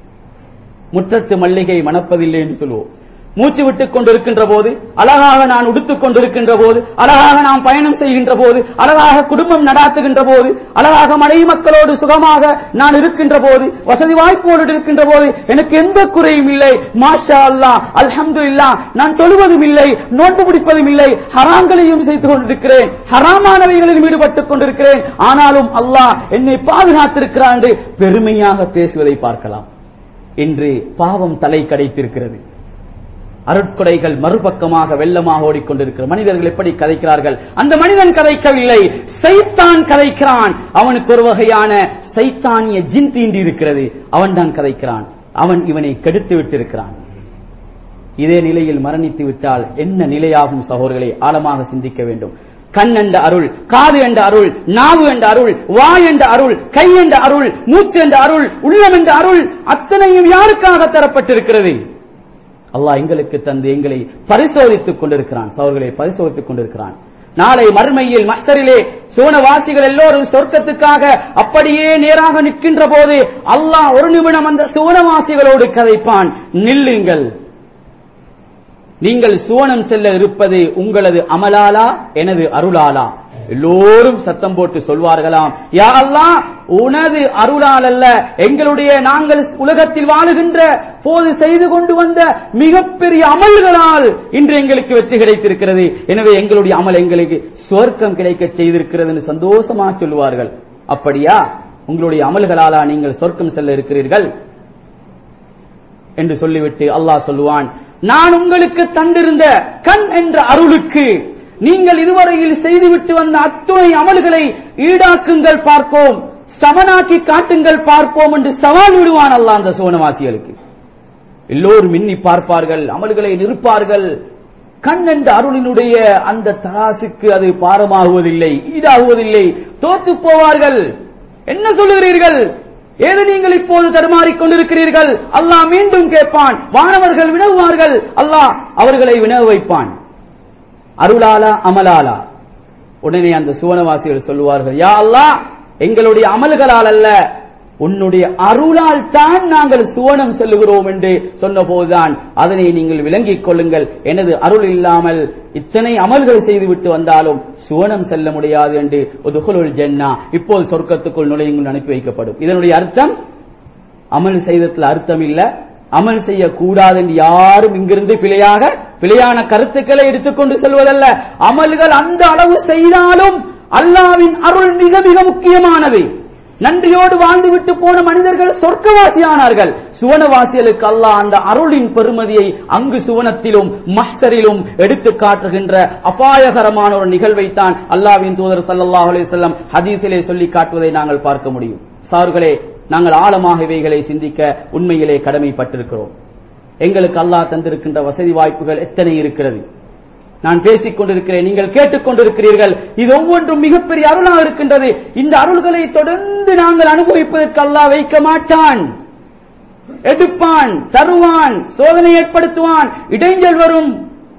முற்றத்து மல்லிகை மணப்பதில்லை என்று சொல்லுவோம் மூச்சு விட்டுக் கொண்டிருக்கின்ற போது அழகாக நான் உடுத்துக் கொண்டிருக்கின்ற போது அழகாக நாம் பயணம் செய்கின்ற போது அழகாக குடும்பம் நடாத்துகின்ற போது அழகாக மனைவி மக்களோடு சுகமாக நான் இருக்கின்ற போது வசதி வாய்ப்போடு இருக்கின்ற போது எனக்கு எந்த குறையும் இல்லை மாஷா அல்லா அல்ஹம்து இல்லா நான் தொழுவதும் இல்லை நோன்பு பிடிப்பதும் இல்லை ஹராங்களையும் செய்து கொண்டிருக்கிறேன் ஹராமானவைகளில் ஈடுபட்டுக் கொண்டிருக்கிறேன் ஆனாலும் அல்லாஹ் என்னை பாதுகாத்திருக்கிறான் என்று பெருமையாக பேசுவதை பார்க்கலாம் இன்று பாவம் தலை கடைத்திருக்கிறது அருட்கொடைகள் மறுபக்கமாக வெள்ளமாக ஓடிக்கொண்டிருக்கிற மனிதர்கள் எப்படி கதைக்கிறார்கள் அந்த மனிதன் கதைக்கவில்லை சைத்தான் கதைக்கிறான் அவனுக்கு ஒரு வகையான சைத்தானிய ஜின் தீண்டி இருக்கிறது அவன் தான் கதைக்கிறான் அவன் இவனை கெடுத்து விட்டிருக்கிறான் இதே நிலையில் மரணித்து விட்டால் என்ன நிலையாகும் சகோதரர்களை ஆழமாக சிந்திக்க வேண்டும் கண் என்ற அருள் காது என்ற அருள் நாவு என்ற அருள் வாய் என்ற அருள் கை என்ற அருள் மூச்சு என்ற அருள் உள்ளம் என்ற அருள் அத்தனையும் யாருக்காக தரப்பட்டிருக்கிறது அல்லாஹ் எங்களுக்கு தந்து எங்களை பரிசோதித்துக் கொண்டிருக்கிறான் சவர்களை பரிசோதித்துக் கொண்டிருக்கிறான் நாளை மறுமையில் மஸ்தரிலே சோனவாசிகள் எல்லோரும் சொர்க்கத்துக்காக அப்படியே நேராக நிற்கின்ற போது அல்லாஹ் ஒரு நிமிடம் அந்த சோனவாசிகளோடு கதைப்பான் நில்லுங்கள் நீங்கள் சுவனம் செல்ல இருப்பது உங்களது அமலாலா எனது அருளாலா எல்லோரும் சத்தம் போட்டு சொல்வார்களாம் யா அல்லாஹ் உனது அருளால் அல்ல எங்களுடைய நாங்கள் உலகத்தில் வாழுகின்ற போது செய்து கொண்டு வந்த மிகப்பெரிய அமல்களால் இன்று எங்களுக்கு வெற்றி கிடைத்திருக்கிறது எனவே எங்களுடைய அமல் எங்களுக்கு சுவர்க்கம் கிடைக்க செய்திருக்கிறது என்று சந்தோஷமா சொல்லுவார்கள் அப்படியா உங்களுடைய அமல்களாலா நீங்கள் சொர்க்கம் செல்ல இருக்கிறீர்கள் என்று சொல்லிவிட்டு அல்லாஹ் சொல்லுவான் நான் உங்களுக்கு தந்திருந்த கண் என்ற அருளுக்கு நீங்கள் இதுவரையில் செய்துவிட்டு வந்த அத்துணை அமல்களை ஈடாக்குங்கள் பார்ப்போம் சமனாக்கி காட்டுங்கள் பார்ப்போம் என்று சவால் விடுவான் அல்லாஹ் அந்த சோனவாசிகளுக்கு எல்லோரும் மின்னி பார்ப்பார்கள் அமல்களை நிற்பார்கள் கண் என்ற அருளினுடைய அந்த தராசுக்கு அது பாரமாகுவதில்லை ஈடாகுவதில்லை தோத்து போவார்கள் என்ன சொல்லுகிறீர்கள் ஏது நீங்கள் இப்போது தடுமாறிக் கொண்டிருக்கிறீர்கள் அல்லாஹ் மீண்டும் கேட்பான் வானவர்கள் வினவுவார்கள் அல்லாஹ் அவர்களை வினவ வைப்பான் அருளாலா அமலாலா உடனே அந்த சுவனவாசிகள் சொல்லுவார்கள் யா அல்லாஹ் எங்களுடைய அமல்களால் அல்ல உன்னுடைய அருளால் தான் நாங்கள் சுவனம் செல்லுகிறோம் என்று சொன்னபோதுதான் அதனை நீங்கள் விளங்கிக் கொள்ளுங்கள் எனது அருள் இல்லாமல் இத்தனை அமல்கள் செய்துவிட்டு வந்தாலும் சுவனம் செல்ல முடியாது என்று ஒதுகுலுல் ஜென்னா இப்போது சொர்க்கத்துக்குள் நுழையுங்கள் அனுப்பி வைக்கப்படும் இதனுடைய அர்த்தம் அமல் செய்ததுல அர்த்தம் இல்ல அமல் செய்யக்கூடாது என்று யாரும் இங்கிருந்து பிழையாக பிழையான கருத்துக்களை எடுத்துக்கொண்டு செல்வதல்ல அமல்கள் அந்த அளவு செய்தாலும் அல்லாவின் அருள் மிக மிக முக்கியமானது நன்றியோடு வாழ்ந்துவிட்டு போன மனிதர்கள் சொர்க்கவாசியானார்கள் சுவனவாசிகளுக்கு அல்லாஹ் அந்த அருளின் பெருமதியை அங்கு சுவனத்திலும் மஹ்சரிலும் எடுத்து காட்டுகின்ற அபாயகரமான ஒரு நிகழ்வைத்தான் அல்லாவின் தூதர் ஸல்லல்லாஹு அலைஹி வஸல்லம் ஹதீஸிலே சொல்லி காட்டுவதை நாங்கள் பார்க்க முடியும் சார்களே நாங்கள் ஆழமாக இவைகளை சிந்திக்க உண்மையிலே கடமைப்பட்டிருக்கிறோம் எங்களுக்கு அல்லாஹ் தந்திருக்கின்ற வசதி வாய்ப்புகள் எத்தனை இருக்கிறது நான் பேசிக் கொண்டிருக்கிறேன் நீங்கள் கேட்டுக் கொண்டிருக்கிறீர்கள் இது ஒவ்வொன்றும் மிகப்பெரிய அருளாக இருக்கின்றது இந்த அருள்களை தொடர்ந்து நாங்கள் அனுபவிப்பதற்கு அல்லாஹ் வைக்க மாட்டான் எடுப்பான் தருவான் சோதனை ஏற்படுத்துவான் இடைஞ்சல் வரும்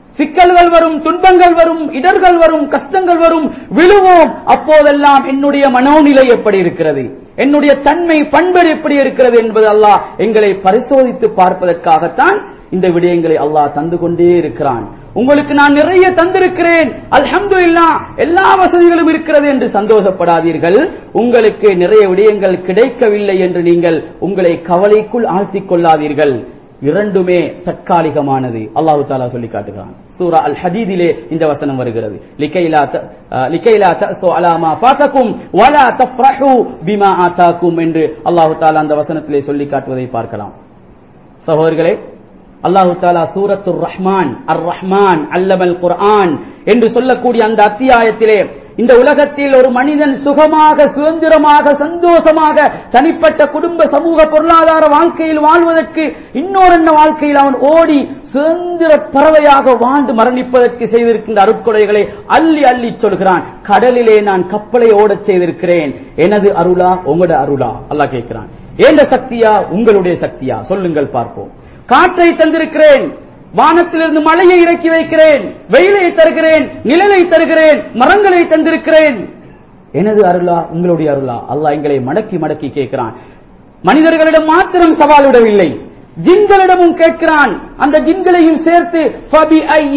சிக்கல்கள் வரும் துன்பங்கள் வரும் இடர்கள் வரும் கஷ்டங்கள் வரும் விழுவோம் அப்போதெல்லாம் என்னுடைய மனோநிலை எப்படி இருக்கிறது என்னுடைய தன்மை பண்பு எப்படி இருக்கிறது என்பது அல்லாஹ் எங்களை பரிசோதித்து பார்ப்பதற்காகத்தான் இந்த விடயங்களை அல்லாஹ் தந்து கொண்டே இருக்கிறான் உங்களுக்கு நான் நிறைய தந்திருக்கிறேன் அல்ஹம்துலில்லாஹ் எல்லா வசதிகளும் இருக்கிறது என்று சந்தோஷப்படாதீர்கள் உங்களுக்கு நிறைய விடயங்கள் கிடைக்கவில்லை என்று நீங்கள் உங்களை கவலைக்குள் ஆழ்த்திக் கொள்ளாதீர்கள் இரண்டுமே தற்காலிகமானது அல்லாஹு தாலா சொல்லி காட்டுகிறான் சூரா அல் ஹதீதிலே இந்த வசனம் வருகிறது லிகைலா த- அஹ், லிகைலா தஅஸு அலா மா ஃபாதகும் வலா தஃப்ரஹு பிமா ஆதாக்கும் என்று அல்லாஹு தாலா அந்த வசனத்திலே சொல்லி காட்டுவதை பார்க்கலாம் சகோதரர்களே அல்லாஹு தாலா சூரத்துர் ரஹ்மான் அர் ரஹ்மான் அல்லமல் குர்ஆன் என்று சொல்லக்கூடிய அந்த அத்தியாயத்திலே இந்த உலகத்தில் ஒரு மனிதன் சுகமாக சுதந்திரமாக சந்தோஷமாக தனிப்பட்ட குடும்ப சமூக பொருளாதார வாழ்க்கையில் வாழ்வதற்கு இன்னொரு வாழ்க்கையில் அவன் ஓடி சுதந்திர பறவையாக வாழ்ந்து மரணிப்பதற்கு செய்திருக்கின்ற அருட்கொடைகளை அள்ளி அள்ளி சொல்கிறான் கடலிலே நான் கப்பலை ஓடச் செய்திருக்கிறேன் எனது அருளா உங்களோட அருளா அல்லாஹ் கேட்கிறான் ஏண்ட சக்தியா உங்களுடைய சக்தியா சொல்லுங்கள் பார்ப்போம் காற்றை தந்திருக்கிறேன் வானத்திலிருந்து மழையை இறக்கி வைக்கிறேன் வெயிலை தருகிறேன் நிழலை தருகிறேன் மரங்களை தந்திருக்கிறேன் எனது அருளா உங்களுடைய அருளா அல்லாஹ் எங்களை மடக்கி மடக்கி கேட்கிறான் மனிதர்களிடம் மாத்திரம் சவால் விடவில்லை ஜின்களிடமும் கேட்கிறான் அந்த ஜின்களையும் சேர்த்து فَبِأَيِّ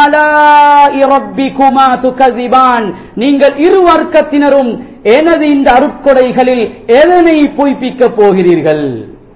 آلَاءِ رَبِّكُمَا تُكَذِّبَانِ நீங்கள் இரு வர்க்கத்தினரும் எனது இந்த அருட்கொடைகளில் எதனை பொய்ப்பிக்கப் போகிறீர்கள்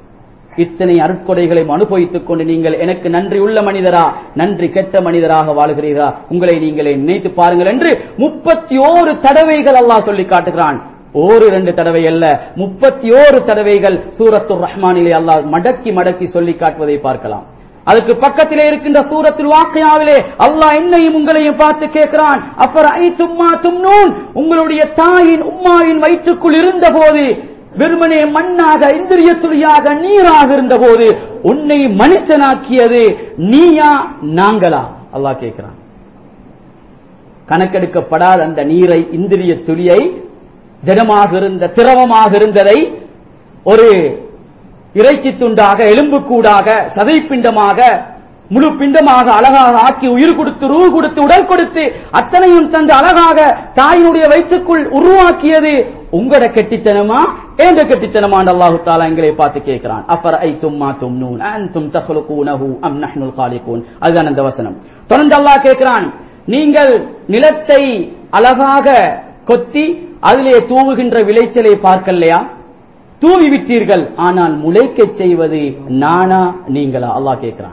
இத்தனை அருட்கொடைகளை அனுபவித்துக் கொண்டு நீங்கள் எனக்கு நன்றி உள்ள மனிதரா நன்றி கெட்ட மனிதராக வாழ்கிறீரா உங்களை நீங்களே நினைத்து பாருங்கள் என்று முப்பத்தி ஓரு தடவைகள் அல்லாஹ் சொல்லி காட்டுகிறான் ஓரு ரெண்டு தடவை அல்ல முப்பத்தி ஓரு தடவைகள் சூரத்துர் ரஹ்மானிலே அல்லாஹ் மடக்கி மடக்கி சொல்லி காட்டுவதை பார்க்கலாம் அதுக்கு பக்கத்திலே இருக்கின்ற சூரத்தில் வாக்கையாவிலே அல்லாஹ் என்னையும் உங்களையும் பார்த்து கேட்கிறான் அப்புறம் ஐ தும்மா தும்னூன் உங்களுடைய தாயின் உம்மாவின் வயிற்றுக்குள் இருந்த போது வெறுமனே மண்ணாக இந்திரிய துளியாக நீராக இருந்தபோது உன்னை மனுஷனாக்கியது நீயா நாங்களா அல்லாஹ் கேட்கிறான் கணக்கெடுக்கப்படாத அந்த நீரை இந்திரிய துளியை திடமாக இருந்த திரவமாக இருந்ததை ஒரு இறைச்சி துண்டாக எலும்புக்கூடாக சதைப்பிண்டமாக முழு பிண்டமாக அழகாக ஆக்கி உயிர் கொடுத்து ரூ கொடுத்து உடல் கொடுத்து அத்தனையும் தந்து அழகாக தாயினுடைய வயிற்றுக்குள் உருவாக்கியது உங்களோட கெட்டித்தனமா ஏந்த கெட்டித்தனமா அல்லாஹு தாலா எங்களை பார்த்து கேட்கிறான் அஃபர் ஐ தும்மா தும்னூன் அன்தும் தஹ்லுகூனஹு அம் நஹ்னுல் காலிகூன் அதுதான் அந்த வசனம் தொடர்ந்து அல்லாஹ் கேட்கிறான் நீங்கள் நிலத்தை அழகாக கொத்தி அதிலே தூவுகின்ற விளைச்சலை பார்க்கலையா தூவி விட்டீர்கள் ஆனால் முளைக்கச் செய்வது நானா நீங்களா அல்லாஹ் கேட்கிறான்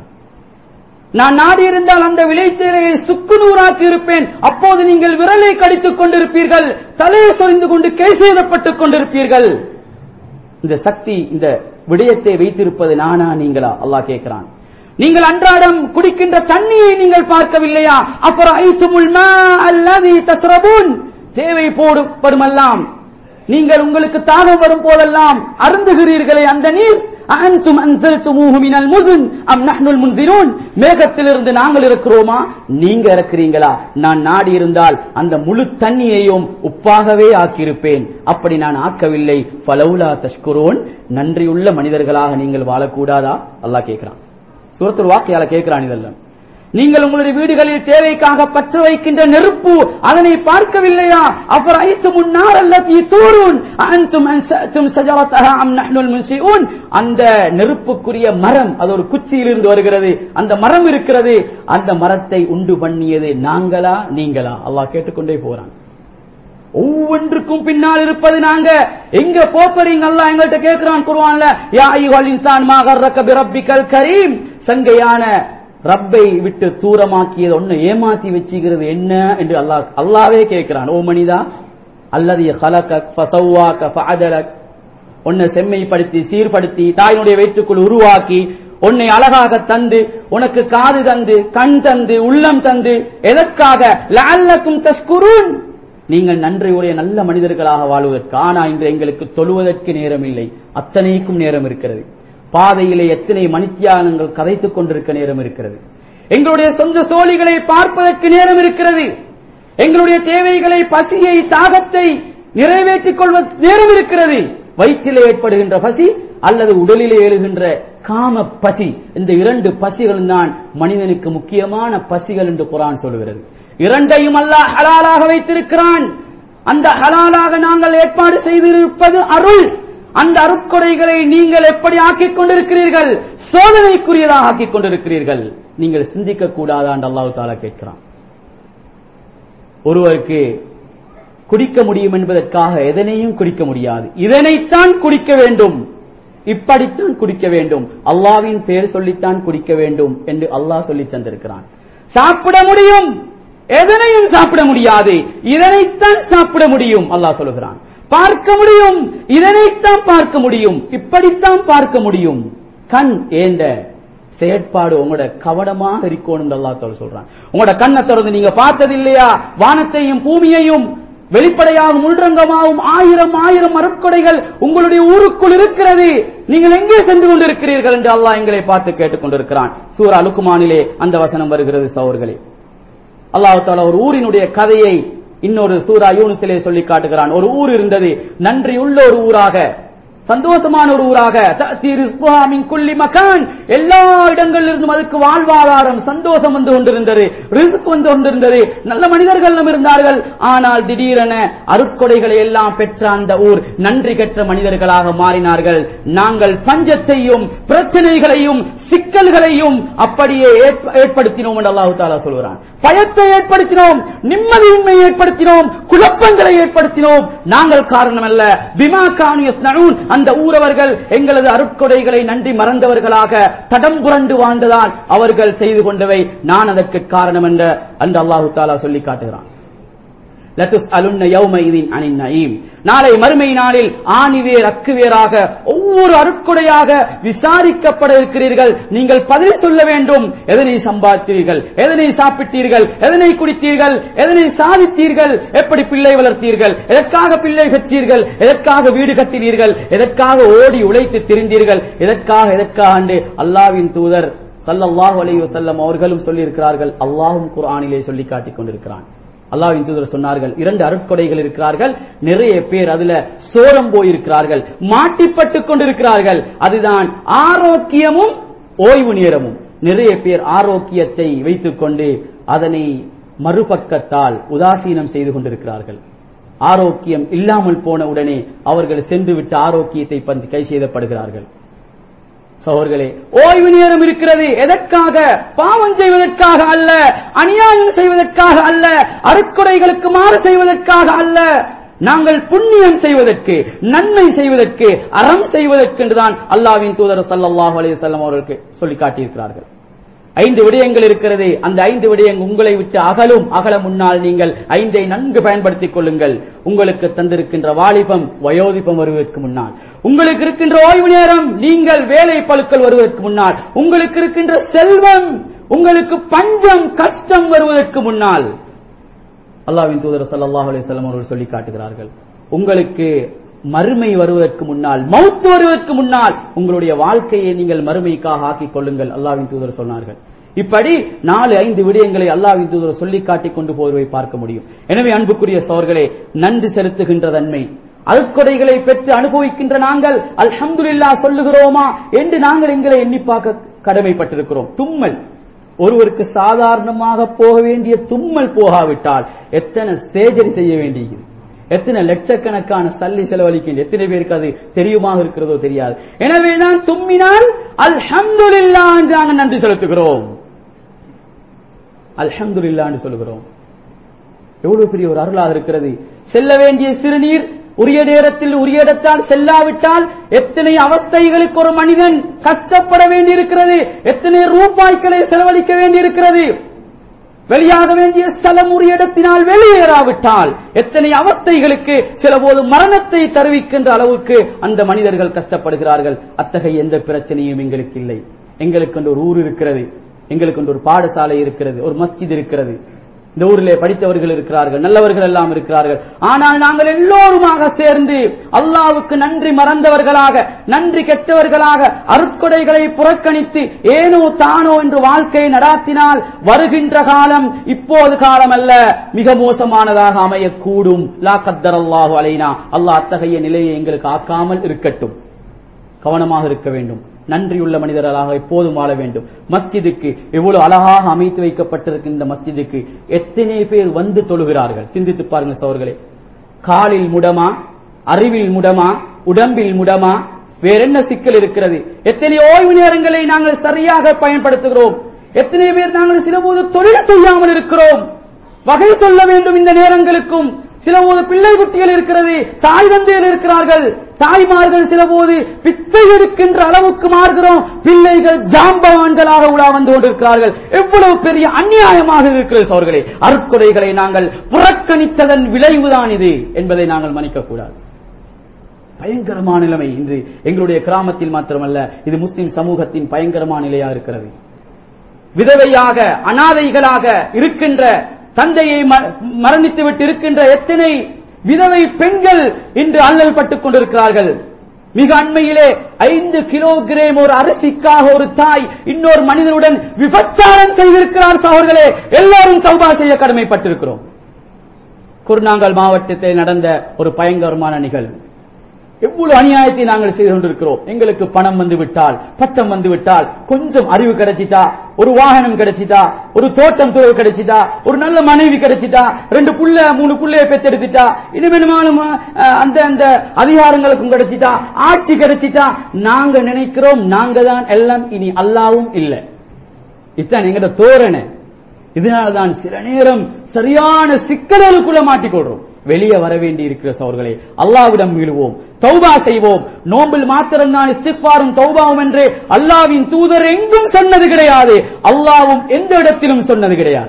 நான் நாடி இருந்தால் அந்த விளைச்சலை சுக்குநூறாக்கி இருப்பேன் அப்போது நீங்கள் விரலை கடித்துக் கொண்டிருப்பீர்கள் தலையை சொரிந்து கொண்டு கை செய்தப்பட்டுக் கொண்டிருப்பீர்கள் இந்த சக்தி இந்த விடயத்தை வைத்திருப்பது நானா நீங்களா அல்லாஹ் கேட்கிறான் நீங்கள் அன்றாடம் குடிக்கின்ற தண்ணியை நீங்கள் பார்க்கவில்லையா அப்புறம் ஐசுமுல் மா அல்லது தஸ்ரபூன் தேவை போடுப்படுமெல்லாம் நீங்கள் உங்களுக்கு தாகம் வரும் போதெல்லாம் அருந்துகிறீர்களே அந்த நீர் அன்தும் அன்சல்துமூஹு மினல் முதுன் அம் நஹ்னுல் முன்சிரூன் மேகத்திலிருந்து நாங்கள் இருக்கிறோமா நீங்க இருக்கிறீங்களா நான் நாடி இருந்தால் அந்த முழு தண்ணியையும் உப்பாகவே ஆக்கியிருப்பேன் அப்படி நான் ஆக்கவில்லை ஃபலௌலா தஷ்குரோன் நன்றியுள்ள மனிதர்களாக நீங்கள் வாழக்கூடாதா அல்லாஹ் கேட்கிறான் சூரத்துல் வாக்கியால கேட்கிறான் இதெல்லாம் நீங்கள் உங்களுடைய வீடுகளில் தேவைக்காக பற்ற வைக்கின்ற நெருப்பு அதனை பார்க்கவில்லையா அப்புறம் ஐத்து முன்னார் அல்லது தூரூன் அன்தும் அன்சஅத்தும் ஸஜரத்தஹா அம் நஹ்னுல் முன்சிஊன் அந்த நெருப்புக்குரிய மரம் அது ஒரு குச்சியிலிருந்து வருகிறது அந்த மரம் இருக்கிறது அந்த மரத்தை உண்டு பண்ணியது நாங்களா நீங்களா அல்லாஹ் கேட்டுக்கொண்டே போறான் ஒவ்வொன்றுக்கும் பின்னால் இருப்பது நாங்க எங்க போப்பறீங்க அல்லாஹ் எங்கள்கிட்ட கேட்கிறான் குர்ஆன்ல யா அய்யுஹல் இன்சான் மா கர்ரக பிரப்பிக்கல் கரீம் சங்கையான ரப்பை விட்டு தூரமாக்கியது ஒன்னு ஏமாத்தி வச்சுக்கிறது என்ன என்று அல்லாஹ் அல்லாவே கேட்கிறான் ஓ மனிதா அல்லது ஹலகக் ஃபசவ்வாக ஃபஅதலக் உன்னை செம்மைப்படுத்தி சீர்படுத்தி தாயினுடைய வயிற்றுக்குள் உருவாக்கி உன்னை அழகாக தந்து உனக்கு காது தந்து கண் தந்து உள்ளம் தந்து எதற்காக லஅல்லக்கும் தஷ்குரூன் நீங்கள் நன்றியுடைய நல்ல மனிதர்களாக வாழ்வதற்கு ஆனா இன்று எங்களுக்கு தொழுவதற்கு நேரம் இல்லை அத்தனைக்கும் நேரம் இருக்கிறது பாதையிலே எத்தனை மணித்தியானங்கள் கதைத்துக் கொண்டிருக்க நேரம் இருக்கிறது எங்களுடைய சொந்த சோழிகளை பார்ப்பதற்கு நேரம் இருக்கிறது எங்களுடைய தேவைகளை பசியை தாகத்தை நிறைவேற்றிக் கொள்வதற்கு நேரம் இருக்கிறது வயிற்றிலே ஏற்படுகின்ற பசி அல்லது உடலிலே எழுகின்ற காம பசி இந்த இரண்டு பசிகளும் தான் மனிதனுக்கு முக்கியமான பசிகள் என்று குரான் சொல்கிறது இரண்டையும் அல்லாஹ் ஹலாலாக வைத்திருக்கிறான் அந்த ஹலாலாக நாங்கள் ஏற்பாடு செய்திருப்பது அருள் அந்த அருட்கொடைகளை நீங்கள் எப்படி ஆக்கிக் கொண்டிருக்கிறீர்கள் சோதனைக்குரியதாக ஆக்கிக் கொண்டிருக்கிறீர்கள் நீங்கள் சிந்திக்க கூடாதான் அல்லாஹு தாலா கேட்கிறான் ஒருவருக்கு குடிக்க முடியும் என்பதற்காக எதனையும் குடிக்க முடியாது இதனைத்தான் குடிக்க வேண்டும் இப்படித்தான் குடிக்க வேண்டும் அல்லாவின் பெயர் சொல்லித்தான் குடிக்க வேண்டும் என்று அல்லாஹ் சொல்லி தந்திருக்கிறான் சாப்பிட முடியும் எதனையும் சாப்பிட முடியாது இதனைத்தான் சாப்பிட முடியும் அல்லாஹ் சொல்லுகிறான் பார்க்க முடியும் இதனைத்தான் பார்க்க முடியும் இப்படித்தான் பார்க்க முடியும் கண் ஏந்த செயற்பாடு உங்களோட கவனமாக இருக்கணும் அல்லாஹ் தாலா சொல்றான் உங்களோட கண்ணை திறந்து நீங்க பார்த்தது இல்லையா வானத்தையும் பூமியையும் வெளிப்படையாகவும் உள்ரங்கமாகவும் ஆயிரம் ஆயிரம் அருட்கொடைகள் உங்களுடைய ஊருக்குள் இருக்கிறது நீங்கள் எங்கே சென்று கொண்டிருக்கிறீர்கள் என்று அல்லாஹ் எங்களை பார்த்து கேட்டுக் கொண்டிருக்கிறான் சூரா லுக்குமானிலே அந்த வசனம் வருகிறது சௌர்களே அல்லாஹ் தாலா ஒரு ஊரினுடைய கதையை இன்னொரு சூரா யூனுசிலே சொல்லி காட்டுகிறான் ஒரு ஊர் இருந்தது நன்றியுள்ள ஒரு ஊராக சந்தோஷமான ஒரு ஊராக தஅதி ரிஸ்குஹா மின் குல்லி மகான் எல்லா இடங்களிலிருந்தும் அதுக்கு வாழ்வாதாரம் சந்தோஷம் வந்து கொண்டிருந்தது ரிஸ்க் வந்து கொண்டிருந்தது நல்ல மனிதர்களும் இருந்தார்கள் ஆனால் திடீரென அருட்கொடைகளை எல்லாம் பெற்ற அந்த ஊர் நன்றி கெட்ட மனிதர்களாக மாறினார்கள் நாங்கள் பஞ்சத்தையும் பிரச்சனைகளையும் சிக்கல்களையும் அப்படியே ஏற்ப- ஏற்படுத்தினோம் என்று அல்லாஹு தாலா சொல்கிறான் பயத்தை ஏற்படுத்தினோம் நிம்மதியின்மை ஏற்படுத்தினோம் குழப்பங்களை ஏற்படுத்தினோம் நாங்கள் காரணம் அல்ல பிமா கானு யஸ்னஊன் அந்த ஊரவர்கள் எங்களது அருட்கொடைகளை நன்றி மறந்தவர்களாக தடம் புரண்டு வாழ்ந்ததால் அவர்கள் செய்து கொண்டவை நான் அதற்கு காரணம் என்ற அந்த அல்லாஹு தாலா சொல்லி காட்டுகிறான் லதுஸ்அலுன்ன யௌமஇதின் அனின் நயீம் நாளை மறுமை நாளில் ஆணிவேர் அக்குவேராக ஒவ்வொரு அருட்கொடையாக விசாரிக்கப்பட இருக்கிறீர்கள் நீங்கள் பதில் சொல்ல வேண்டும் எதனை சம்பாதித்தீர்கள் எதனை சாப்பிட்டீர்கள் எதனை குடித்தீர்கள் எதனை சாதித்தீர்கள் எப்படி பிள்ளை வளர்த்தீர்கள் எதற்காக பிள்ளை பெற்றீர்கள் எதற்காக வீடு கட்டினீர்கள் எதற்காக ஓடி உழைத்து திரிந்தீர்கள் எதற்காக எதற்காக என்று அல்லாவின் தூதர் ஸல்லல்லாஹு அலைஹி வஸல்லம் அவர்களும் சொல்லியிருக்கிறார்கள் அல்லாஹ்வும் குர்ஆனிலே சொல்லி காட்டிக் கொண்டிருக்கிறான் அல்லாஹ்வின் தூதர் சொன்னார்கள் இரண்டு அருட்கொடைகள் இருக்கிறார்கள் நிறைய பேர் அதுல சோரம் போயிருக்கிறார்கள் மாட்டிப்பட்டுக் கொண்டிருக்கிறார்கள் அதுதான் ஆரோக்கியமும் ஓய்வு நேரமும் நிறைய பேர் ஆரோக்கியத்தை வைத்துக்கொண்டு அதனை மறுபக்கத்தால் உதாசீனம் செய்து கொண்டிருக்கிறார்கள் ஆரோக்கியம் இல்லாமல் போன உடனே அவர்கள் சென்று விட்ட ஆரோக்கியத்தை பற்றி கை செய்தப்படுகிறார்கள் சகோதரர்களே ஓய்வு நேரம் இருக்கிறது எதற்காக பாவம் செய்வதற்காக அல்ல அநியாயம் செய்வதற்காக அல்ல அருட்கொடைகளுக்கு மாறு செய்வதற்காக அல்ல நாங்கள் புண்ணியம் செய்வதற்கு நன்மை செய்வதற்கு அறம் செய்வதற்கு என்றுதான் அல்லாஹ்வின் தூதர் ஸல்லல்லாஹு அலைஹி வஸல்லம் அவர்களுக்கு சொல்லி காட்டியிருக்கிறார்கள் ஐந்து விடயங்கள் இருக்கிறது அந்த ஐந்து விடயங்கள் உங்களை விட்டு அகலும் அகல முன்னால் நீங்கள் ஐந்தை நன்கு பயன்படுத்திக் கொள்ளுங்கள் உங்களுக்கு தந்திருக்கின்ற வாலிபம் வயோதிபம் வருவதற்கு முன்னால் உங்களுக்கு இருக்கின்ற ஓய்வு நேரம் நீங்கள் வேலை பழுக்கள் வருவதற்கு முன்னால் உங்களுக்கு இருக்கின்ற செல்வம் உங்களுக்கு பஞ்சம் கஷ்டம் வருவதற்கு முன்னால் அல்லாஹ்வின் தூதர் ஸல்லல்லாஹு அலைஹி வஸல்லம் அவர்கள் சொல்லி காட்டுகிறார்கள் உங்களுக்கு மறுமை வருவதற்கு முன்னால் மௌத் வருவதற்கு முன்னால் உங்களுடைய வாழ்க்கையை நீங்கள் மறுமைக்காக ஆக்கிக் கொள்ளுங்கள் அல்லாஹ்வின் தூதர் சொன்னார்கள் இப்படி நாலு ஐந்து விடயங்களை அல்லாஹ்வின் தூதர் சொல்லி காட்டிக் கொண்டு போவதை பார்க்க முடியும் எனவே அன்புக்குரிய சோர்களே நன்றி செலுத்துகின்ற தன்மை அருட்கொடைகளை பெற்று அனுபவிக்கின்ற நாங்கள் அல்ஹம்துலில்லாஹ் சொல்லுகிறோமா என்று நாங்கள் எங்களை எண்ணி பார்க்க கடமைப்பட்டிருக்கிறோம் தும்மல் ஒருவருக்கு சாதாரணமாக போக வேண்டிய தும்மல் போகாவிட்டால் எத்தனை சேஜரி செய்ய வேண்டியது எத்தனை லட்சக்கணக்கான சல்லி செலவழிக்கின்ற எத்தனை பேருக்கு அது தெரியுமாக இருக்கிறதோ தெரியாது எனவே தான் தும்மினால் அல்ஹம்துலில்லாஹ் என்று நாங்கள் நன்றி செலுத்துகிறோம் அல்ஹம்துலில்லாஹ் என்று சொல்லுகிறோம் எவ்வளவு பெரிய ஒரு அருளாக இருக்கிறது செல்ல வேண்டிய சிறுநீர் உரிய நேரத்தில் உரிய இடத்தால் செல்லாவிட்டால் எத்தனை அவஸ்தைகளுக்கு ஒரு மனிதன் கஷ்டப்பட வேண்டியிருக்கிறது எத்தனை ரூபாய்களை செலவழிக்க வேண்டியிருக்கிறது வெளியாக வேண்டிய ஸ்தலம் உரிய இடத்தினால் வெளியேறாவிட்டால் எத்தனை அவஸ்தைகளுக்கு சில போது மரணத்தை தருவிக்கின்ற அளவுக்கு அந்த மனிதர்கள் கஷ்டப்படுகிறார்கள் அத்தகைய எந்த பிரச்சனையும் எங்களுக்கு இல்லை எங்களுக்கு ஒரு ஊர் இருக்கிறது எங்களுக்கு ஒரு பாடசாலை இருக்கிறது ஒரு மஸ்ஜித் இருக்கிறது இந்த ஊரிலே படித்தவர்கள் இருக்கிறார்கள் நல்லவர்கள் எல்லாம் இருக்கிறார்கள் ஆனால் நாங்கள் எல்லோருமாக சேர்ந்து அல்லாவுக்கு நன்றி மறந்தவர்களாக நன்றி கெட்டவர்களாக அருட்கொடைகளை புறக்கணித்து ஏனோ தானோ என்று வாழ்க்கையை நடாத்தினால் வருகின்ற காலம் இப்போது காலம் அல்ல மிக மோசமானதாக அமையக்கூடும் லா கத்தர் அல்லாஹு அலைனா அல்லாஹ் அத்தகைய நிலையை எங்களுக்கு ஆக்காமல் இருக்கட்டும் கவனமாக இருக்க வேண்டும் நன்றியுள்ள மனிதர்களாக எப்போதும் வாழ வேண்டும் மஸ்ஜிதுக்கு எவ்வளவு அழகாக அமைத்து வைக்கப்பட்டிருக்கின்ற மஸ்ஜிதுக்கு எத்தனை பேர் வந்து தொழுகிறார்கள் சிந்தித்து பாருங்கள் சோர்களே காலில் முடமா அறிவில் முடமா உடம்பில் முடமா வேற என்ன சிக்கல் இருக்கிறது எத்தனை ஓய்வு நேரங்களை நாங்கள் சரியாக பயன்படுத்துகிறோம் எத்தனை பேர் நாங்கள் சிலபோது தொழில் செய்யாமல் இருக்கிறோம் வகை சொல்ல வேண்டும் இந்த நேரங்களுக்கும் சில போது பிள்ளை குட்டிகள் இருக்கிறது தாய் தந்தையர் இருக்கிறார்கள் தாய்மார்கள் சில போது பிச்சை எடுக்கின்ற அளவுக்கு மாறுகிறோம் பிள்ளைகள் ஜாம்பவான்களாக உலா வந்து கொண்டிருக்கிறார்கள் எவ்வளவு பெரிய அநியாயமாக இருக்கிறது அவர்களே அற்கொலைகளை நாங்கள் புறக்கணித்ததன் விளைவுதான் இது என்பதை நாங்கள் மன்னிக்க கூடாது பயங்கரமான நிலைமை இன்று எங்களுடைய கிராமத்தில் மாத்திரமல்ல இது முஸ்லிம் சமூகத்தின் பயங்கரமான நிலையாக இருக்கிறது விதவையாக அனாதைகளாக இருக்கின்ற தந்தையை மரணித்து விட்டு இருக்கின்ற எத்தனை விதவை பெண்கள் இன்று அல்லல் பட்டுக் கொண்டிருக்கிறார்கள் மிக அண்மையிலே ஐந்து கிலோகிராம் ஒரு அரிசிக்காக ஒரு தாய் இன்னொரு மனிதனுடன் விபச்சாரம் செய்திருக்கிறார் சகோதரர்களே எல்லாரும் தௌபா செய்ய கடமைப்பட்டிருக்கிறோம் குருநாங்கல் மாவட்டத்தில் நடந்த ஒரு பயங்கரமான நிகழ்வு எவ்வளவு அநியாயத்தை நாங்கள் செய்து கொண்டிருக்கிறோம் எங்களுக்கு பணம் வந்து விட்டால் பட்டம் வந்து விட்டால் கொஞ்சம் அறிவு கிடைச்சிட்டா ஒரு வாகனம் கிடைச்சிட்டா ஒரு தோட்டம் துறவு கிடைச்சிட்டா ஒரு நல்ல மனைவி கிடைச்சிட்டா ரெண்டு புள்ள மூணு புள்ளைய பெற்றெடுத்துட்டா இனிமேலுமானும் அந்த அந்த அதிகாரங்களுக்கும் கிடைச்சிட்டா ஆட்சி கிடைச்சிட்டா நாங்க நினைக்கிறோம் நாங்க தான் எல்லாம் இனி அல்லாவும் இல்லை இத்தான் எங்கட தோரணை இதனால்தான் சில நேரம் சரியான சிக்கல்களுக்குள்ள மாட்டிக்கொள்றோம் வெளியே வர வேண்டி இருக்கிற சோர்களே அல்லாவிடம் மீளுவோம் தௌபா செய்வோம் நோம்பில் மாத்திரம்தான் இஸ்திஃபாரும் தௌபாவும் என்று அல்லாவின் தூதர் எங்கும் சொன்னது கிடையாது அல்லாவும் எந்த இடத்திலும் சொன்னது கிடையாது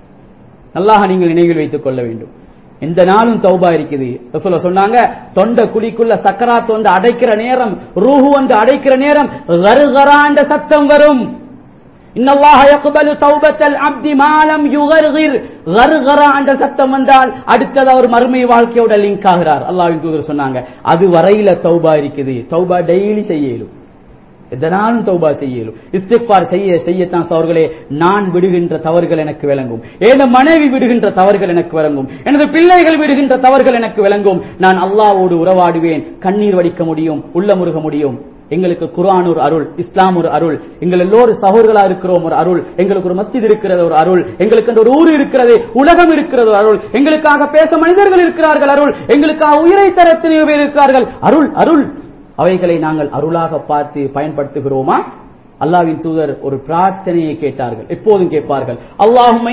நல்லாக நீங்கள் நினைவில் வைத்துக் கொள்ள வேண்டும் எந்த நாளும் தௌபா இருக்குது ரசூல சொன்னாங்க தொண்டை குழிக்குள்ள சக்கராத்து வந்து அடைக்கிற நேரம் ரூஹு வந்து அடைக்கிற நேரம் கருகராண்ட சத்தம் வரும் இன்னல்லாஹ யக்பலு தௌபத்தல் அப்தி மாலம் யுகர்கிர் கர்கரா என்ற சத்தம் வந்தால் அடுத்தது அவர் மறுமை வாழ்க்கையோட லிங்க் ஆகிறார் அல்லாஹ்வின் தூதர் சொன்னாங்க அது வரையில தௌபா இருக்குது தௌபா டெய்லி செய்யலும் எதனாலும் தௌபா செய்யலும் இஸ்திக்பார் செய்ய செய்யத்தான் சவர்களே நான் விடுகின்ற தவறுகள் எனக்கு விளங்கும் எனது மனைவி விடுகின்ற தவறுகள் எனக்கு விளங்கும் எனது பிள்ளைகள் விடுகின்ற தவறுகள் எனக்கு விளங்கும் நான் அல்லாவோடு உறவாடுவேன் கண்ணீர் வடிக்க முடியும் உள்ளமுருக முடியும் எங்களுக்கு குர்ஆன் ஒரு அருள் இஸ்லாம் ஒரு அருள் எங்கள் எல்லோரும் சகோதரர்களா இருக்கிறோம் ஒரு அருள் எங்களுக்கு ஒரு மஸ்ஜித் இருக்கிறது ஒரு அருள் எங்களுக்கு ஒரு ஊர் இருக்கிறது உலகம் இருக்கிறது ஒரு அருள் எங்களுக்காக பேச மனிதர்கள் இருக்கிறார்கள் அருள் எங்களுக்காக உயிரை தர எத்தனையோ பேர் இருக்கிறார்கள் அருள் அருள் அவைகளை நாங்கள் அருளாக பார்த்து பயன்படுத்துகிறோமா அல்லாவின் தூதர் ஒரு பிரார்த்தனையை கேட்டார்கள் எப்போதும் கேட்பார்கள் அல்லாஹும்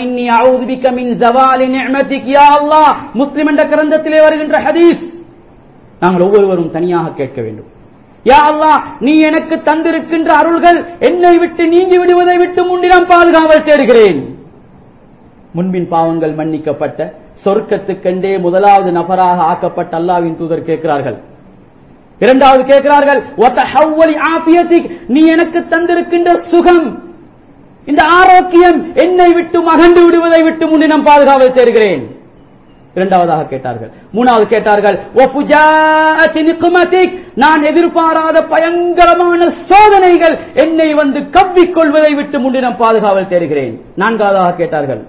முஸ்லிம் என்ற கிரந்தத்திலே வருகின்ற ஹதீஸ் நாங்கள் ஒவ்வொருவரும் தனியாக கேட்க வேண்டும் யா அல்லாஹ் நீ எனக்கு தந்திருக்கின்ற அருள்கள் என்னை விட்டு நீங்கி விடுவதை விட்டு முன்னிடம் பாதுகாவல் தேடுகிறேன் முன்பின் பாவங்கள் மன்னிக்கப்பட்ட சொர்க்கத்துக்கென்றே முதலாவது நபராக ஆக்கப்பட்ட அல்லாவின் தூதர் கேட்கிறார்கள் இரண்டாவது கேட்கிறார்கள் நீ எனக்கு தந்திருக்கின்ற சுகம் இந்த ஆரோக்கியம் என்னை விட்டு மகண்டு விடுவதை விட்டு முன்னிடம் பாதுகாவல் தேடுகிறேன் இரண்டாவதாக கேட்டார்கள் மூணாவது கேட்டார்கள் நான் எதிர்பாராத பயங்கரமான சோதனைகள் என்னை வந்து கவ்விக்கொள்வதை விட்டு முன்னிடம் பாதுகாவல் தேடுகிறேன் நான்காவதாக கேட்டார்கள்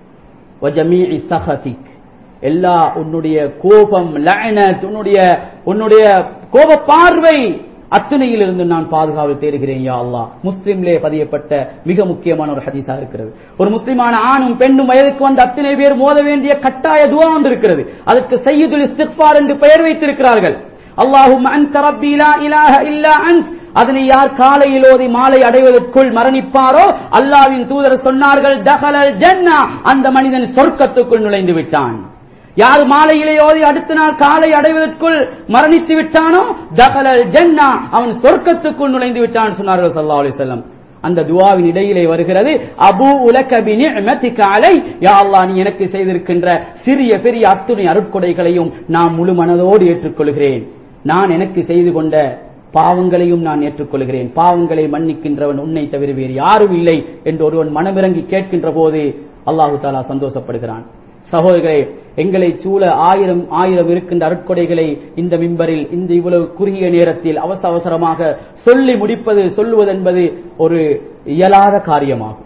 எல்லா உன்னுடைய கோபம் லயனத் உன்னுடைய உன்னுடைய கோப பார்வை அத்தனையில் இருந்து நான் பாதுகாவல் தேடுகிறேன் யா அல்லா முஸ்லிம்லே பதியப்பட்ட மிக முக்கியமான ஒரு ஹதீஸா இருக்கிறது ஒரு முஸ்லிமான ஆணும் பெண்ணும் வயதுக்கு வந்த அத்தனை பேர் மோத வேண்டிய கட்டாய துவா ஒன்று இருக்கிறது அதற்கு சையீதுல் இஸ்திக்பார் என்று பெயர் வைத்திருக்கிறார்கள் அல்லாஹும் அன்த ரப்பி லா இலாஹ இல்லா அன்த் அதனை யார் காலையில் ஓதி மாலை அடைவதற்குள் மரணிப்பாரோ அல்லாவின் தூதர் சொன்னார்கள் தகலல் ஜன்னா அந்த மனிதன் சொர்க்கத்துக்குள் நுழைந்து விட்டான் யார் மாலையிலே ஓதி அடுத்த நாள் காலை அடைவதற்குள் மரணித்து விட்டானோ தகலல் ஜன்னா அவன் சொர்க்கத்துக்குள் நுழைந்து விட்டான் சொன்னார்கள் சல்லா அலி செல்லம் அந்த துவாவின் இடையிலே வருகிறது அபு உலகபி அலை யா அல்லாஹ் நீ எனக்கு செய்திருக்கின்ற சிறிய பெரிய அத்துணை அருட்கொடைகளையும் நான் முழு மனதோடு ஏற்றுக்கொள்கிறேன் நான் எனக்கு செய்து கொண்ட பாவங்களையும் நான் ஏற்றுக்கொள்கிறேன் பாவங்களை மன்னிக்கின்றவன் உன்னை தவிர வேறு யாரும் இல்லை என்று ஒருவன் மனமிறங்கி கேட்கின்ற போது அல்லாஹு தாலா சந்தோஷப்படுகிறான் சகோதரர்களே எங்களை சூழ ஆயிரம் ஆயிரம் இருக்கின்ற அருட்கொடைகளை இந்த மிம்பரில் இந்த இவ்வளவு குறுகிய நேரத்தில் அவசர அவசரமாக சொல்லி முடிப்பது சொல்லுவது என்பது ஒரு இயலாத காரியமாகும்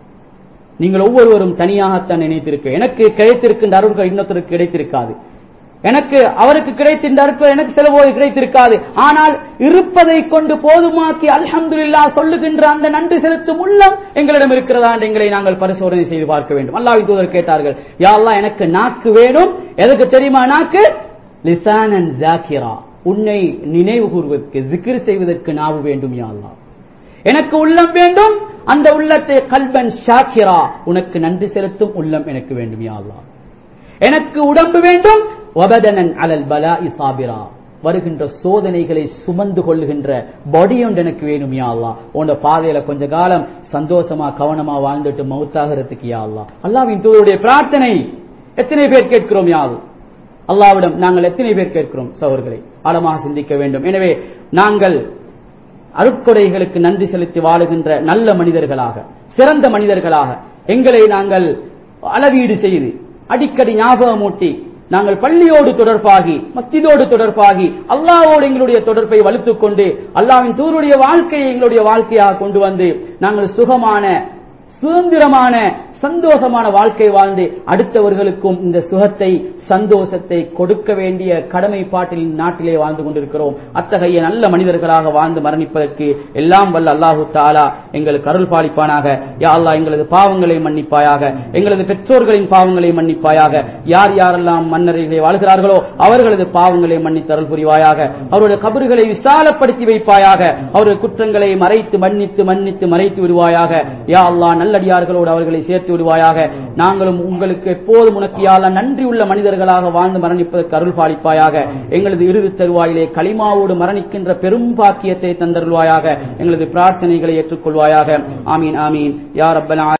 நீங்கள் ஒவ்வொருவரும் தனியாகத்தான் நினைத்திருக்க எனக்கு கிடைத்திருக்கின்ற அருள்கள் இன்னொருத்தருக்கு கிடைத்திருக்காது எனக்கு அவருக்கு கிடைத்த இந்த அற்பு எனக்கு சில போது கிடைத்திருக்காது ஆனால் இருப்பதை கொண்டு போதுமாக்கி அல்ஹம்துலில்லா சொல்லுகின்ற அந்த நன்றி செலுத்தும் உள்ளம் எங்களிடம் இருக்கிறதா என்று எங்களை நாங்கள் பரிசோதனை செய்து பார்க்க வேண்டும் அல்லாஹ்வின் தூதர் கேட்டார்கள் யா அல்லாஹ் எனக்கு நாக்கு வேணும் எதுக்கு தெரியுமா நாக்கு லிசானன் ஜாக்கிரா உன்னை நினைவு கூறுவதற்கு ஜிக்ர் செய்வதற்கு நாவு வேண்டும் யா அல்லாஹ் எனக்கு உள்ளம் வேண்டும் அந்த உள்ளத்தை கல்பன் ஷாக்கிரா உனக்கு நன்றி செலுத்தும் உள்ளம் எனக்கு வேண்டும் யா அல்லாஹ் எனக்கு உடம்பு வேண்டும் வபதனன் அலல் பலா இசாபிரா வருகின்ற சோதனைகளை சுமந்து கொள்ளுகின்ற பாடி ஒன்று எனக்கு வேணும் யா அல்லாஹ் உன்னோட பாதையில கொஞ்ச காலம் சந்தோஷமா கவனமா வாழ்ந்துட்டு மௌத்தாகிறதுக்கு யா அல்லாஹ் அல்லாஹ்வின் தூதருடைய பிரார்த்தனை எத்தனை பேர் கேட்கிறோம் யாது அல்லாவிடம் நாங்கள் எத்தனை பேர் கேட்கிறோம் சவர்களை ஆழமாக சிந்திக்க வேண்டும் எனவே நாங்கள் அருட்கொடைகளுக்கு நன்றி செலுத்தி வாழுகின்ற நல்ல மனிதர்களாக சிறந்த மனிதர்களாக எங்களை நாங்கள் அளவீடு செய்து அடிக்கடி ஞாபகமூட்டி நாங்கள் பள்ளியோடு தொடர்பாகி மஸ்ஜிதோடு தொடர்பாகி அல்லாஹ்வோடு எங்களுடைய தொடர்பை வலுத்துக் கொண்டு அல்லாஹ்வின் தூருடைய வாழ்க்கையை எங்களுடைய வாழ்க்கையாக கொண்டு வந்து நாங்கள் சுகமான சுதந்திரமான சந்தோஷமான வாழ்க்கை வாழ்ந்து அடுத்தவர்களுக்கும் இந்த சுகத்தை சந்தோஷத்தை கொடுக்க வேண்டிய கடமைப்பாட்டில் நாட்டிலே வாழ்ந்து கொண்டிருக்கிறோம் அத்தகைய நல்ல மனிதர்களாக வாழ்ந்து மரணிப்பதற்கு எல்லாம் வல்ல அல்லாஹு தாலா எங்களுக்கு அருள் பாலிப்பானாக யா அல்லாஹ் எங்களது பாவங்களை மன்னிப்பாயாக எங்களது பெற்றோர்களின் பாவங்களை மன்னிப்பாயாக யார் யாரெல்லாம் மன்னரைகளை வாழ்கிறார்களோ அவர்களது பாவங்களை மன்னித்து அருள் புரிவாயாக அவருடைய கபறுகளை விசாலப்படுத்தி வைப்பாயாக அவருடைய குற்றங்களை மறைத்து மன்னித்து மன்னித்து மறைத்து விடுவாயாக யா அல்லாஹ் நல்லடியார்களோடு அவர்களை சேர்த்து விடுவாயாக நாங்களும் உங்களுக்கு எப்போதும் உனக்கு யா அல்லாஹ் நன்றி உள்ள மனிதர்களாக வாழ்ந்து மரணிப்பதற்கு அருள் பாலிப்பாயாக எங்களது இறுதி தருவாயிலே களிமாவோடு மரணிக்கின்ற பெரும் பாக்கியத்தை தந்தருள்வாயாக எங்களது பிரார்த்தனைகளை ஏற்றுக்கொள்வாயாக ஆமீன் ஆமீன் யா ரப்பல்